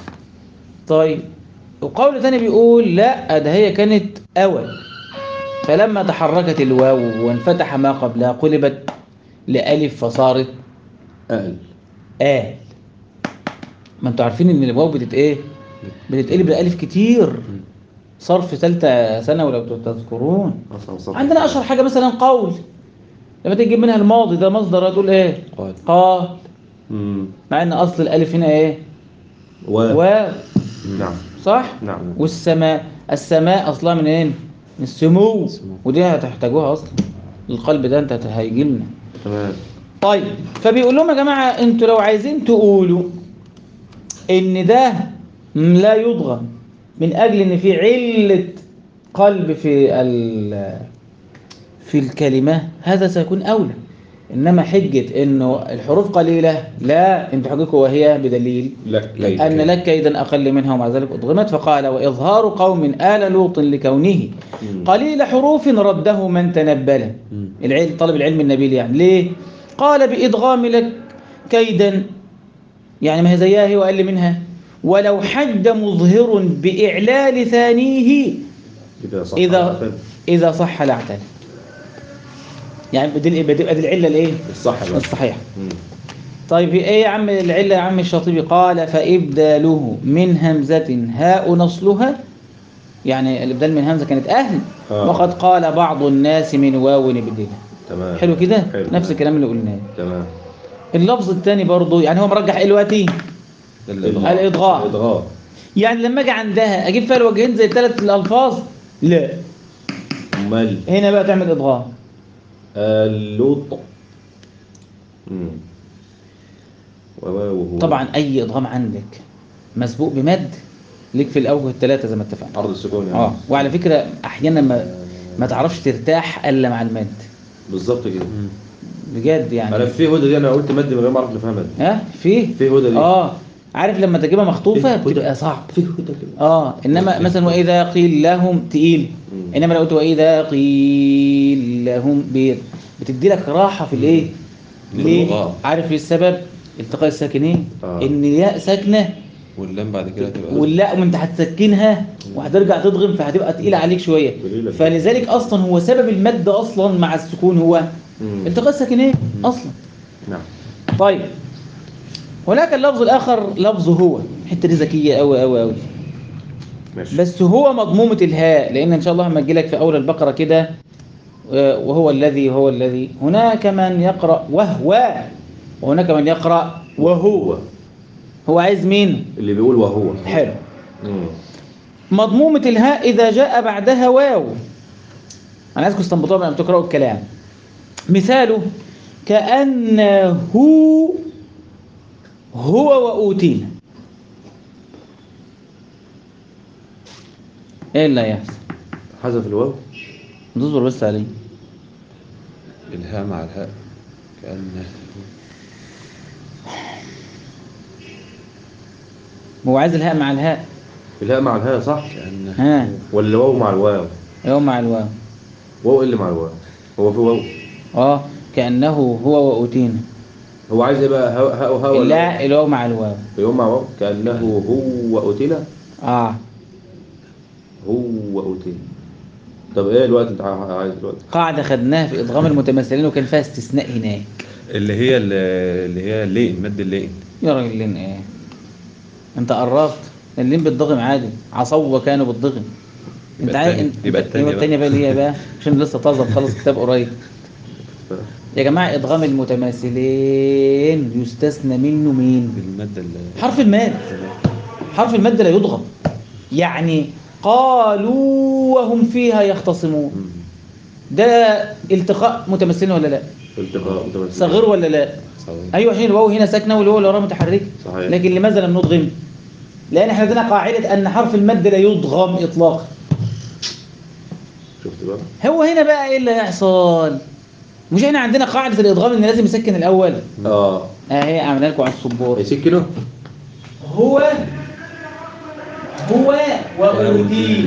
طيب وقول تاني بيقول لا ده هي كانت أول فلما تحركت الواو وانفتح ما قبلها قلبت لألف فصارت آل آل ما انتوا عارفين ان الواو بتت ايه بتتقلب لألف كتير صرف ثالثة سنة ولو تذكرون أصلا صح عندنا أشهر حاجة مثلا قول لما تيجي تجيب منها الماضي ده مصدر هتقول ايه قال قال مم. مع ان اصل الالف هنا ايه و واو نعم صح نعم والسماء السماء اصلها من ايه من السمو السمو. ودي هتحتاجوها اصلا القلب ده انت هيجي لنا تمام طيب فبيقول لهم يا جماعه انتوا لو عايزين تقولوا ان ده لا يضغم من اجل ان في عله قلب في ال في الكلمه هذا سيكون اولى انما حجه انه الحروف قليله لا انتوا حجتكم وهي بدليل لك لك. أن لك كيدا أقل منها ومع ذلك أضغمت فقال وإظهار قوم آل لوط لكونه مم. قليل حروف رده من تنبل مم. العلم طلب العلم النبيل يعني ليه قال بإضغام لك كيدا يعني ما هي زيها هي وأقل منها ولو حد مظهر بإعلال ثانيه إذا صح إذا إذا صح لاعتل يعني بدل بدل بدل العلة الإيه الصح بقى الصحيحة مم. طيب ايه يا عم العله يا عم الشاطبي قال فابداله من همزه هاء نصلها يعني الابدال من همزه كانت اهل آه. وقد قال بعض الناس من واو ابدلها تمام حلو كده حلو. نفس الكلام اللي قلناه تمام اللفظ الثاني برضو يعني هو مرجح ايه دلوقتي ده الإضغام. الإضغام. الإضغام يعني لما اجي عندها اجيب فيها الوجهين زي الثلاث الالفاظ لا أمال هنا بقى تعمل ادغام اللوط مم. وواوه طبعا اي ادغام عندك مسبوق بمد ليك في الاوجه الثلاثه زي ما اتفقنا عرض السكون يعني اه وعلى فكره احيانا ما ما تعرفش ترتاح الا مع المد بالظبط كده مم. بجد يعني انا في هدى دي انا قلت مد من غير ما اعرف انه فيها مد ها في في هدى دي اه عارف لما تجيبها مخطوفه في هدى. بتبقى صعب في هدى كده اه انما مثلا واذا قيل لهم تقيل مم. انما لو قلت واذا قيل لهم بير بتدي لك راحه في الايه ليه للغاء. عارف ايه السبب التقاء الساكنين آه. ان الياء ساكنه واللام بعد كده هتبقى واللا وانت هتسكنها وهترجع تضغم فهتبقى تقيله عليك شويه قليلة. فلذلك اصلا هو سبب المد اصلا مع السكون هو مم. التقاء الساكنين اصلا نعم طيب هناك اللفظ الاخر لفظ هو الحته دي ذكيه قوي قوي قوي ماشي بس هو مضمومه الهاء لان ان شاء الله لما اجي لك في اول البقره كده آه، وهو الذي هو الذي هناك من يقرا وهو وهناك من يقرا وهو هو عايز مين اللي بيقول وهو حلو مم. مضمومة الهاء إذا جاء بعدها واو أنا عايزكم تستنبطوها قبل ما تقرأوا الكلام مثاله كأنه هو وأوتينا إيه اللي هيحصل؟ حذف الواو نصبر بس عليه الهاء مع الهاء كأنه هو عايز الهاء مع الهاء الهاء مع الهاء صح كأنه ها ولا الواو مع الواو هو مع الواو واو اللي مع الواو هو في واو اه كأنه هو وأوتينا هو عايز ايه بقى هاء هاء وهاء ولا لا الواو مع الواو يوم مع واو كأنه هو أتيلا اه هو أتيلا طب ايه الوقت انت ع- عايز الوقت قاعدة خدناها في إدغام المتمثلين وكان فيها استثناء هناك اللي هي اللي هي اللين مد اللين يا راجل لين ايه انت قربت اللين بالضغم عادي عصوا كانوا بالضغم انت يبقى عارف التاني- انت يبقى التانية يبقى التانية بقى اللي هي بقى عشان لسه طازه بخلص كتاب قريب يا جماعه ادغام المتماثلين يستثنى منه مين بالمادة اللي حرف الماد حرف المد لا يضغم يعني قالوا وهم فيها يختصمون مم. ده التقاء متمثلين ولا لا التقاء متمثل صغير ولا لا صحيح. ايوه حين الواو هنا ساكنه والواو اللي وراها متحركه صحيح. لكن لماذا لم نضغم لان احنا عندنا قاعده ان حرف المد لا يضغم اطلاقا شفت بقى هو هنا بقى ايه اللي هيحصل مش احنا عندنا قاعده الادغام ان لازم يسكن الاول اه اهي عملنا لكم على السبور هيسكنه هو هو وأوتي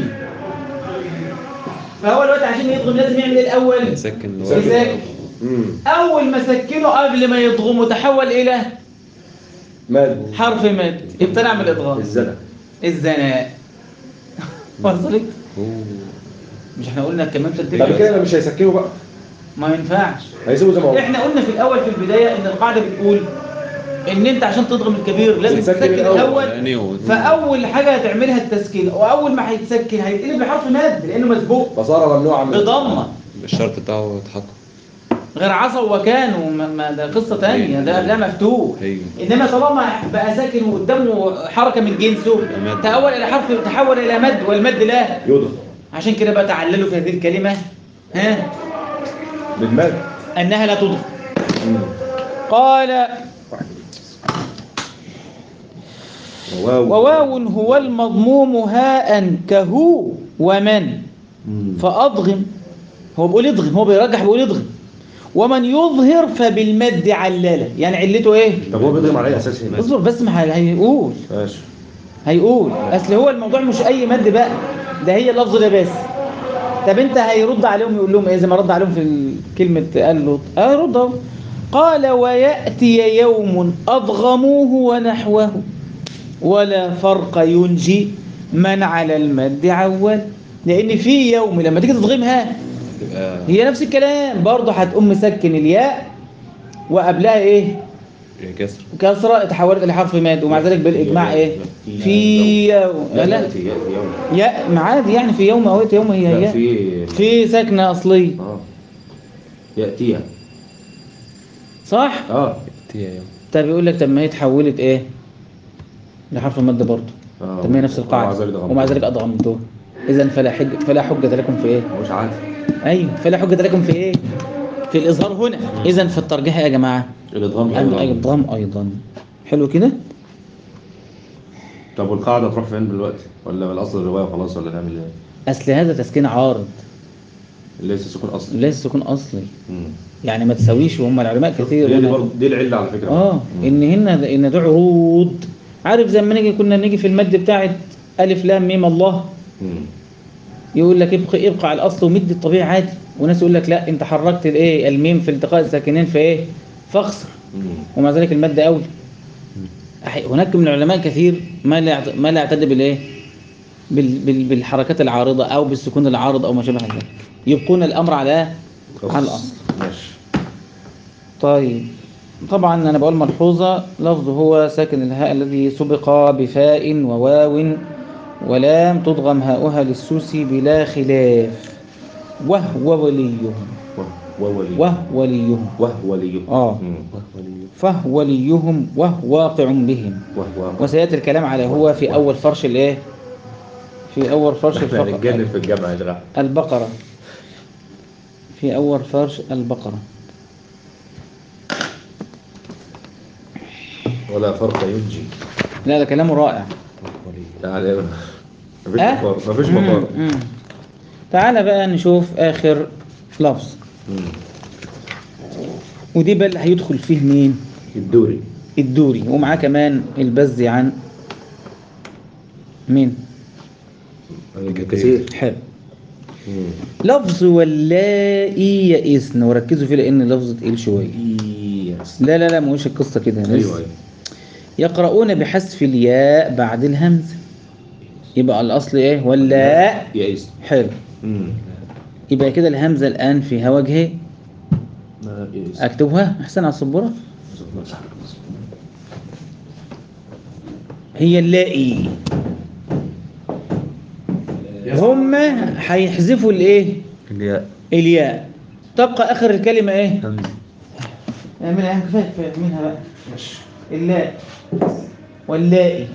فهو الوقت عشان يضغم لازم يعمل ايه الاول يسكن يسكن. امم اول ما سكنه قبل ما يضغم تحول الى ماد حرف مد ابتدى من الادغام الزنا الزناء وصلت هو مش احنا قلنا كمان طب ترتيب كده مش هيسكنه بقى ما ينفعش هيسيبه زي ما هو احنا قلنا في الاول في البدايه ان القاعده بتقول ان انت عشان تضغم الكبير لازم تسكن تسكن الأول. الاول يعني و- فاول حاجه هتعملها التسكين واول ما هيتسكن هيتقلب بحرف مد لانه مسبوق فصار ممنوعا من بضمه الشرط بتاعه اتحط غير عصا وكان وما ما ده قصة تانية ده قبلها مفتوح أيوه. إنما طالما بقى ساكن وقدامه حركة من جنسه مد. تحول إلى حرف تحول إلى مد والمد لا يوضع عشان كده بقى تعللوا في هذه الكلمة ها بالمد أنها لا تضغم مم. قال واو وواو هو المضموم هاء كهو ومن مم. فأضغم هو بيقول يضغم هو بيرجح بيقول يضغم ومن يظهر فبالمد علالة يعني علته ايه طب هو بيضغم على اي اساس هنا؟ اصبر بس ما هي- هيقول ماشي هيقول اصل هو الموضوع مش اي مد بقى ده هي اللفظ ده بس طب انت هيرد عليهم يقول لهم ايه زي ما رد عليهم في كلمة قال له اه رد اهو قال ويأتي يوم أضغموه ونحوه ولا فرق ينجي من على المد عول لأن في يوم لما تيجي تضغمها تبقى هي نفس الكلام برضه هتقوم مسكن الياء وقبلها ايه كسر كسرة تحولت إلى حرف ماد ومع ذلك بالإجماع ايه في يوم لا لا يأتي يأتي يوم يا ما عادي يعني في يوم أو يوم هي لا هي في في ساكنة أصلية اه يأتيها صح؟ اه تيا يوم طب يقول لك طب ما هي اتحولت ايه؟ لحرف المد برضه آه. طب ما هي نفس ومع القاعدة ذلك أضغمتوه. ومع ذلك أضغمتوه إذا فلا حج فلا حجة لكم في ايه؟ مش عادي أيوه فلا حجة لكم في ايه؟ في الإظهار هنا إذا في الترجيح يا جماعة الادغام أيضا أيضا إضغام أيضا حلو كده؟ طب والقاعدة تروح فين دلوقتي؟ ولا الأصل الرواية وخلاص ولا نعمل ايه؟ أصل هذا تسكين عارض ليس سكون أصلي ليس سكون أصلي مم. يعني ما تساويش وهم العلماء كثير دي, دي, هنا- برضه دي العلة على فكرة اه مم. ان هنا ان ده عروض عارف زي ما نيجي كنا نيجي في المد بتاعت الف لام ميم الله مم. يقول لك ابقى ابقى على الاصل ومد الطبيعي عادي وناس يقول لك لا انت حركت الايه الميم في التقاء الساكنين في ايه فاخسر مم. ومع ذلك المد اولى أح- هناك من العلماء كثير ما لا يعت- ما لا يعتد بالايه بال بال بالحركات العارضه او بالسكون العارض او ما شابه ذلك يبقون الامر على على الاصل ماشي طيب طبعا أنا بقول ملحوظة لفظ هو ساكن الهاء الذي سبق بفاء وواو ولام تضغم هاؤها للسوسي بلا خلاف وهو وليهم وه- وولي وهو وليهم وهو ولي آه. مم. فهو وليهم وهو واقع بهم وهو وسيأتي الكلام على هو في أول فرش الإيه؟ في أول فرش احنا الفقرة هنتجنن في الجامعة يا جماعة البقرة في أول فرش البقرة ولا فرق ينجي لا ده كلامه رائع يعني مفيش أه؟ مفار مفيش مم، مفار مم. تعالى بقى نشوف آخر لفظ مم. ودي بقى اللي هيدخل فيه مين الدوري الدوري ومعاه كمان البزي عن مين كثير حلو مم. لفظ واللائي يئسن وركزوا فيه لان لفظ تقيل شويه يس. لا لا لا مش القصه كده لسه. ايوه ايوه يقرؤون بحذف الياء بعد الهمزه يبقى الاصل ايه واللاء يئس حلو مم. يبقى كده الهمزه الان فيها وجهين ما يئس اكتبها احسن على السبوره هي اللائي هم هيحذفوا الايه الياء الياء تبقى اخر الكلمه ايه همزة اعملها كفايه كفايه منها بقى اللاء واللائي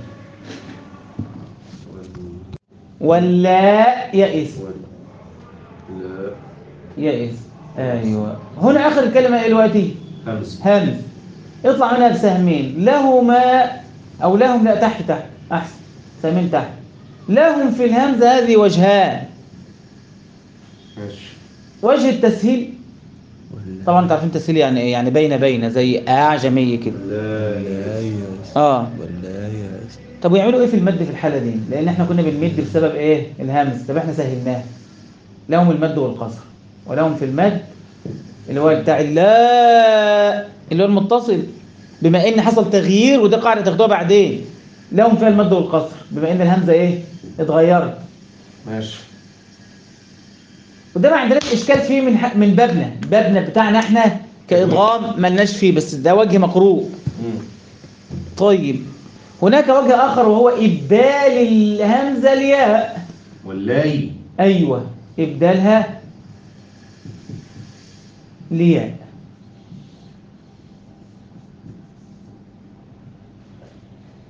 واللاء يئس لا يئس ايوه هنا اخر الكلمه ايه دلوقتي همز همز اطلع منها بسهمين لهما او لهم لا تحت تحت احسن سهمين تحت لهم في الهمزه هذه وجهان ماشي وجه التسهيل طبعا انتوا عارفين التسهيل يعني ايه يعني بين بين زي اعجمي كده لا لا يا اه ولا يا طب ويعملوا ايه في المد في الحاله دي لان احنا كنا بنمد بسبب ايه الهمز طب احنا سهلناه لهم المد والقصر ولهم في المد اللي هو بتاع اللا اللي هو المتصل بما ان حصل تغيير ودي قاعده تاخدوها بعدين لهم فيها المد والقصر بما ان الهمزه ايه اتغيرت ماشي وده ما عندناش اشكال فيه من ح- من بابنا بابنا بتاعنا احنا كادغام ملناش فيه بس ده وجه مقروء مم. طيب هناك وجه اخر وهو ابدال الهمزه الياء واللاي ايوه ابدالها لياء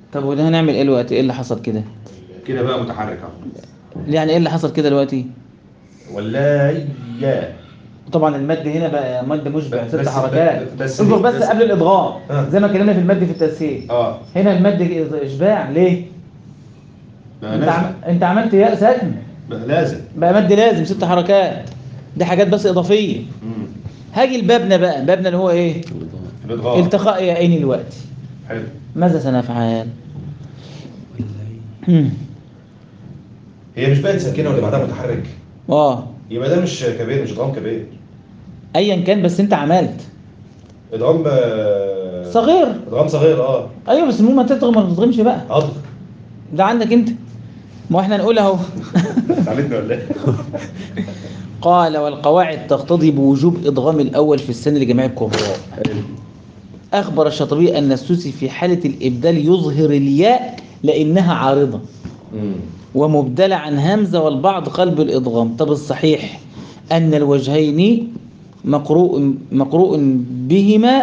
طب وده هنعمل ايه دلوقتي ايه اللي حصل كده كده بقى متحرك اهو يعني ايه اللي حصل كده دلوقتي ولا يا طبعا المد هنا بقى مد مشبع بس- ست بس- حركات بس- اصبر بس بس- قبل الادغام آه. زي ما اتكلمنا في المد في التسهيل اه هنا المد اشباع ليه بقى انت, لازم عم... انت عملت ياء ساكن بقى لازم بقى مد لازم ست حركات دي حاجات بس اضافيه مم. هاجي البابنا بقى بابنا اللي هو ايه الادغام التقاء ياءين الوقت حلو ماذا سنفعل هم. هي مش بقت ساكنه ولا بعدها متحرك اه يبقى ده مش كبير مش ادغام كبير ايا كان بس انت عملت ادغام آه، صغير ادغام صغير اه ايوه بس المهم ما تضغم ما تضغمش بقى اضغط ده عندك انت ما احنا نقول اهو اتعلمنا ولا ايه؟ قال والقواعد تقتضي بوجوب ادغام الاول في السن لجميع القراء اخبر الشاطبي ان السوسي في حاله الابدال يظهر الياء لانها عارضه مم. ومبدلة عن همزة والبعض قلب الإضغام طب الصحيح أن الوجهين مقروء مقروء بهما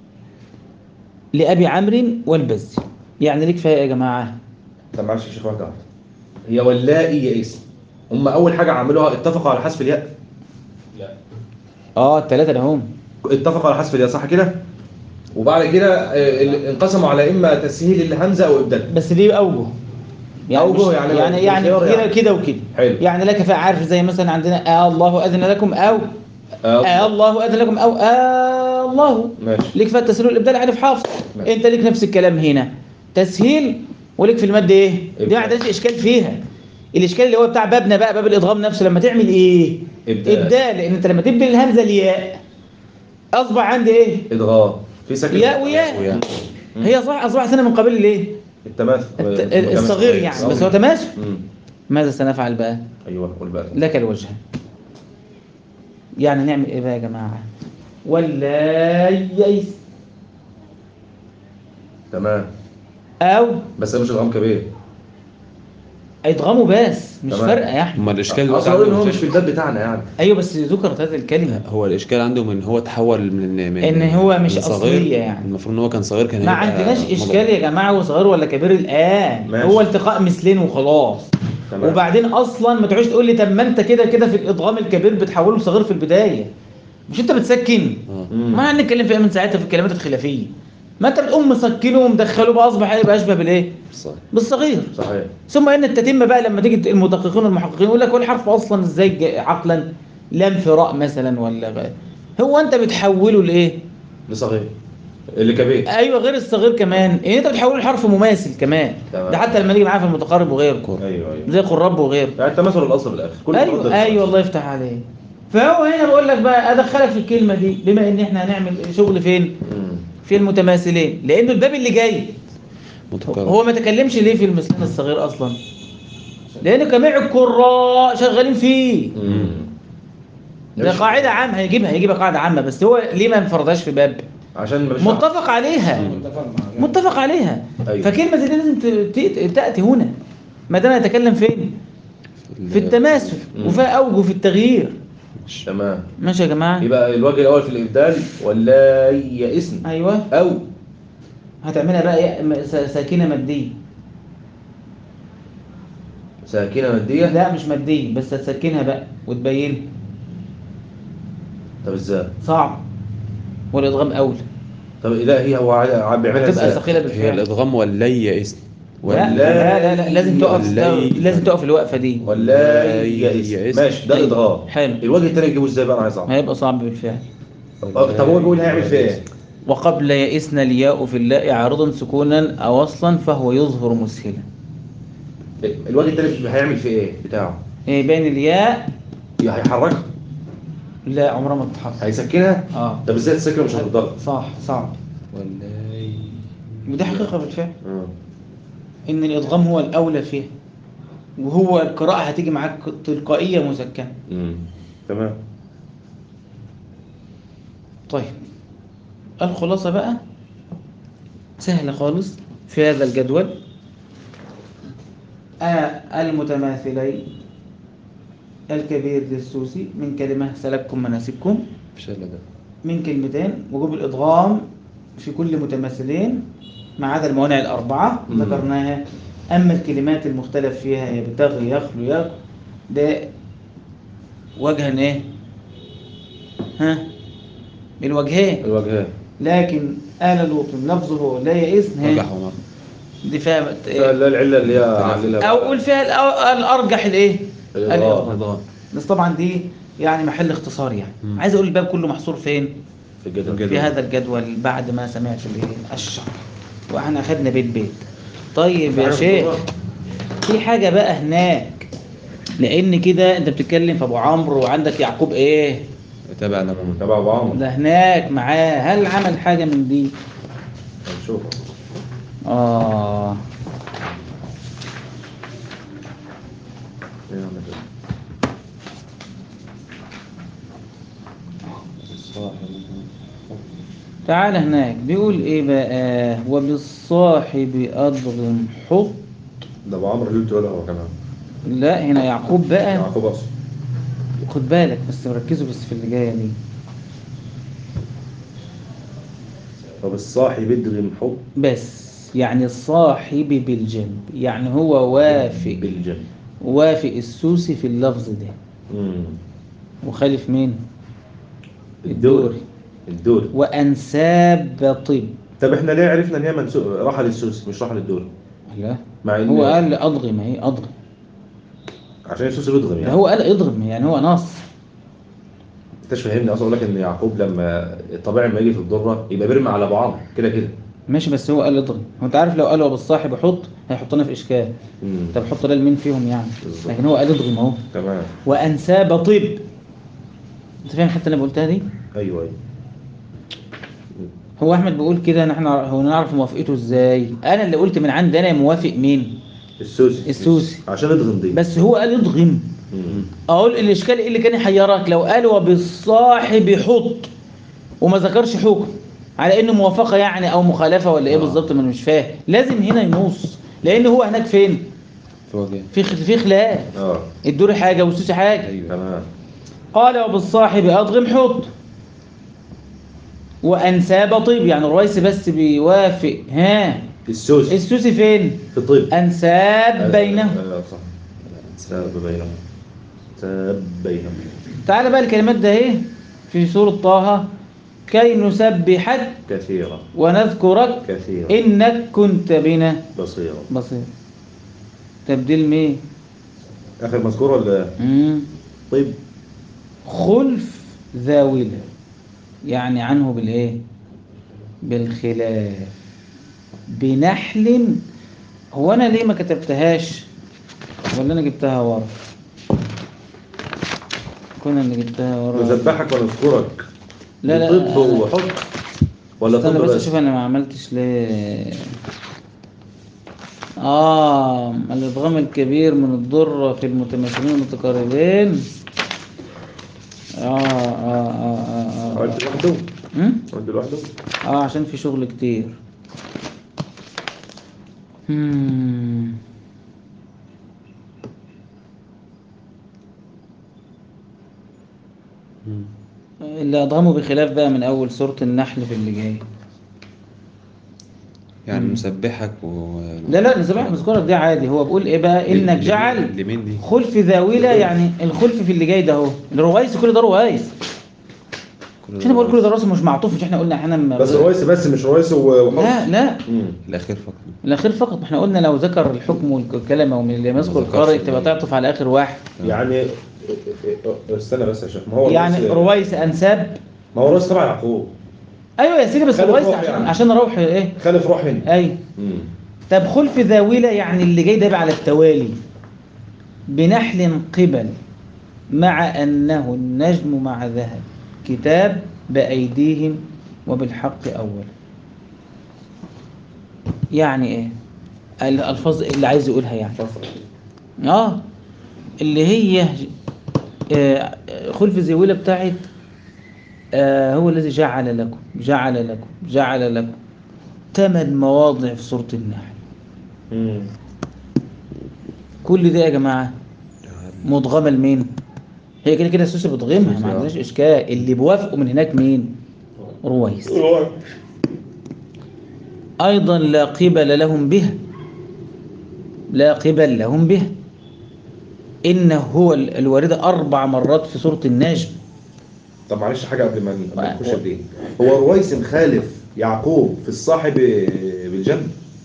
لأبي عمرو والبزي يعني ليك فيها إيه يا جماعة طب معلش يا شيخ واحده واحده هي واللائي يا اسم هم اول حاجه عملوها اتفقوا على حذف الياء لا اه الثلاثة ده هم اتفقوا على حذف الياء صح كده وبعد كده آه، ال- انقسموا على اما تسهيل الهمزه او ابدال بس ليه أوجه أوجه مش- يعني يعني يعني بالخيار كده يعني. كده وكده حلو. يعني لك فيها عارف زي مثلا عندنا آه الله أذن لكم أو آه. آه الله أذن لكم أو آه الله ماشي ليك فيها التسهيل والابدال عارف حافظ ماشي. انت ليك نفس الكلام هنا تسهيل وليك في الماده ايه دي إبدال. ما عندناش اشكال فيها الاشكال اللي هو بتاع بابنا بقى باب الادغام نفسه لما تعمل ايه إبدال. ابدال لان انت لما تبدل الهمزه الياء اصبح عندي ايه ادغام في سكن ياء وياء وياء. هي صح اصبح سنه من قبيل الايه التماثل الت- الصغير يعني بس هو تماشي مم. ماذا سنفعل بقى ايوه قول بقى لك الوجه يعني نعمل ايه بقى يا جماعه ولا يئس تمام او بس ده مش ادغام كبير ادغامه بس مش تمام. فارقه يا احمد هما الاشكال دلوقتي اصلا ان هو عندهم مش في الباب بتاعنا يعني ايوه بس ذكرت هذه الكلمه هو الاشكال عندهم ان هو تحول من من إن هو مش من صغير أصلية يعني. المفروض ان هو كان صغير كان ما هيبقى عندناش مض- اشكال يا جماعه هو صغير ولا كبير الان ماشي. هو التقاء مثلين وخلاص تمام. وبعدين اصلا ما تقعدش تقول لي طب ما انت كده كده في الادغام الكبير بتحوله لصغير في البدايه مش انت بتسكن آه. مم. ما هنتكلم فيها من ساعتها في الكلمات الخلافيه ما انت بتقوم مسكنه ومدخله بقى اصبح هيبقى اشبه بالايه صح بالصغير صحيح ثم ان التتمه بقى لما تيجي المدققون المحققين يقول لك هو الحرف اصلا ازاي جا- عقلا لام في راء مثلا ولا غير هو انت بتحوله لايه لصغير اللي كبير ايوه غير الصغير كمان ان انت بتحوله لحرف مماثل كمان تمام. ده حتى لما نيجي معاه في المتقارب وغيره ايوه ايوه زي قرب وغيره يعني التماثل الاصل بالاخر كل مرة ايوه ده ايوه الله يفتح عليك فهو هنا بقول لك بقى ادخلك في الكلمه دي بما ان احنا هنعمل شغل فين مم. في المتماثلين لانه الباب اللي جاي متكرر هو ما تكلمش ليه في المثلين الصغير اصلا لان جميع القراء شغالين فيه مم. ده قاعده عامه هيجيبها هيجيبها قاعده عامه بس هو ليه ما انفردهاش في باب عشان مش متفق عليها متفق مع متفق عليها أيوة. فكلمه دي لازم ت- ت- تاتي هنا ما دام يتكلم فين في التماثل مم. وفيها اوجه في التغيير تمام ماشي يا جماعه يبقى الوجه الاول في الابدال ولا يئسن ايوه او هتعملها بقى إيه؟ م- س- ساكنه ماديه ساكنه ماديه لا مش ماديه بس هتسكنها بقى وتبين طب ازاي صعب والادغام اولى طب لا هي هو عاد- عاد بيعملها هتبقى ازاي ثقيله هي بالفعل الادغام واللي يئسن لا لا لا, لا لازم تقف واللي- لازم تقف الوقفه دي ولا يئس. يئسن ماشي ده أيوة. الادغام حلو. الوجه الثاني يجيبه ازاي بقى انا عايز اعرف هيبقى صعب بالفعل آه، طب هو بيقول هيعمل فيها ايه وقبل يئسنا الياء في اللاء عارضا سكونا او اصلا فهو يظهر مسهلا الوجه الثاني هيعمل فيه ايه بتاعه إيه بين الياء هيحركها لا عمرها ما تتحرك هيسكنها اه طب ازاي تسكن مش هتضغط صح صعب واللي ودي حقيقه بالفعل آه. ان الادغام هو الاولى فيها وهو القراءه هتيجي معاك تلقائيه مسكنه امم تمام طيب الخلاصه بقى سهله خالص في هذا الجدول آه المتماثلين الكبير للسوسي من كلمة سلككم مناسككم مش إلا ده من كلمتين وجوب الإدغام في كل متماثلين ما عدا الموانع الأربعة مم. ذكرناها أما الكلمات المختلف فيها يبتغي يخلو ياكل ده وجها إيه؟ ها؟ بالوجهين الوجهين لكن آل لوط لفظه لا يئس ها؟ رجح ومر دي فيها لا العله اللي هي عللها أو قول فيها الأ- الأرجح الإيه؟ الإضغام. الإضغام. إضغام. بس طبعا دي يعني محل اختصار يعني مم. عايز أقول الباب كله محصور فين؟ في الجدل الجدل. في هذا الجدول بعد ما سمعت الايه الشرح واحنا اخدنا بيت بيت طيب يا شيخ في حاجه بقى هناك لان كده انت بتتكلم في ابو عمرو وعندك يعقوب ايه تابع نمون تبع ابو عمرو ده هناك معاه هل عمل حاجه من دي هنشوف اه إيه عمل كده؟ تعال هناك بيقول ايه بقى وبالصاحب اضغم حط ده ابو عمرو اللي بتقولها هو كمان لا هنا يعقوب بقى يعقوب اصلا خد بالك بس ركزوا بس في اللي جايه دي طب الصاحب ادغم حب بس يعني الصاحب بالجنب يعني هو وافق بالجنب وافق السوسي في اللفظ ده امم وخالف مين الدوري الدوري وأنساب طب طب احنا ليه عرفنا ان هي منسوب راحه للسوسي مش راحه للدوري لا مع ان هو قال أضغم اهي أضغم عشان السوسي بيضغم ده يعني هو قال اضغم يعني هو نص انت مش فاهمني اصلا اقول لك ان يعقوب لما الطبيعي لما يجي في الضره يبقى بيرمي على ابو عمرو كده كده ماشي بس هو قال اضغم هو انت عارف لو قالوا بالصاحب حط هيحطنا في اشكال امم طب حط ده لمين فيهم يعني بالظبط. لكن هو قال اضغم اهو تمام وأنساب طب انت فاهم حتى اللي أنا قلتها دي ايوه ايوه هو احمد بيقول كده ان احنا هو نعرف موافقته ازاي انا اللي قلت من عندي انا موافق مين السوسي السوسي. عشان اضغم دي بس هو قال اضغم مم. اقول الاشكال ايه اللي كان يحيرك لو قال وبالصاحب حط وما ذكرش حكم على انه موافقه يعني او مخالفه ولا ايه آه. بالظبط ما أنا مش فاهم لازم هنا ينص لان هو هناك فين في وجه في خ- في خلاف اه الدوري حاجه والسوسي حاجه ايوه تمام قال وبالصاحب اضغم حط وانساب طيب يعني الرئيس بس بيوافق ها السوسي السوسي فين في طب انساب بينهم آه، صح ساب بينهم ساب بينهم تعال بقى الكلمات ده اهي في سورة طه كي نسبحك كثيرا ونذكرك كثيرا إنك كنت بنا بصيرا بصير تبديل مين اخر مذكور ولا مم. طيب خلف ذاولة يعني عنه بالايه بالخلاف بنحل هو انا ليه ما كتبتهاش ولا انا جبتها ورا كنا اللي جبتها ورا نذبحك ونذكرك لا لا طب وحط ولا استنى طب بس بس اشوف انا ما عملتش ليه اه الادغام الكبير من الضرة في المتماثلين المتقاربين اه اه اه اه اه, عد لوحده هم؟ عد لوحده آه عشان في شغل كتير هم. اللي أضغموا بخلاف بقى من أول سورة النحل في اللي جاي يعني مسبحك و لا لا نسبح مذكورة دي عادي هو بيقول إيه بقى إنك لمين- جعل لمين دي؟ خلف ذاولة يعني الخلف في اللي جاي ده اهو الروايس كل ده روايس كل مش انا بقول كل ده روايس مش معطوف مش احنا قلنا احنا ما بس رويسي بس مش رويسي و- وحط لا لا مم. الاخير فقط الاخير فقط ما احنا قلنا لو ذكر الحكم والكلمه ومن اللي يذكر ما ذكرش القارئ تبقى ال- تعطف على اخر واحد يعني استنى بس يا شيخ ما هو يعني الرويسي- روايس انساب ما هو رويس تبع يعقوب ايوه يا سيدي بس خالف روايس روح عشان يعني. عشان اروح ايه خالف روح هنا اي مم. طب خلف ذاولة يعني اللي جاي ده بقى على التوالي بنحل قبل مع أنه النجم مع ذهب كتاب بأيديهم وبالحق أول يعني إيه الألفاظ اللي عايز يقولها يعني آه اللي هي آه، خلف ذاولة بتاعت آه، هو الذي جعل لكم جعل لكم جعل لكم ثمان مواضع في سورة النحل مم. كل ده يا جماعة مضغمة لمين؟ هي كده كده السوسي بتضغمها ما عندناش إشكال اللي بوافقوا من هناك مين؟ رويس أيضا لا قبل لهم بها لا قبل لهم بها إنه هو ال- الواردة أربع مرات في سورة النجم طب معلش حاجه قبل ما ما و- نخش في دي هو رويس مخالف يعقوب في الصاحب بالجنب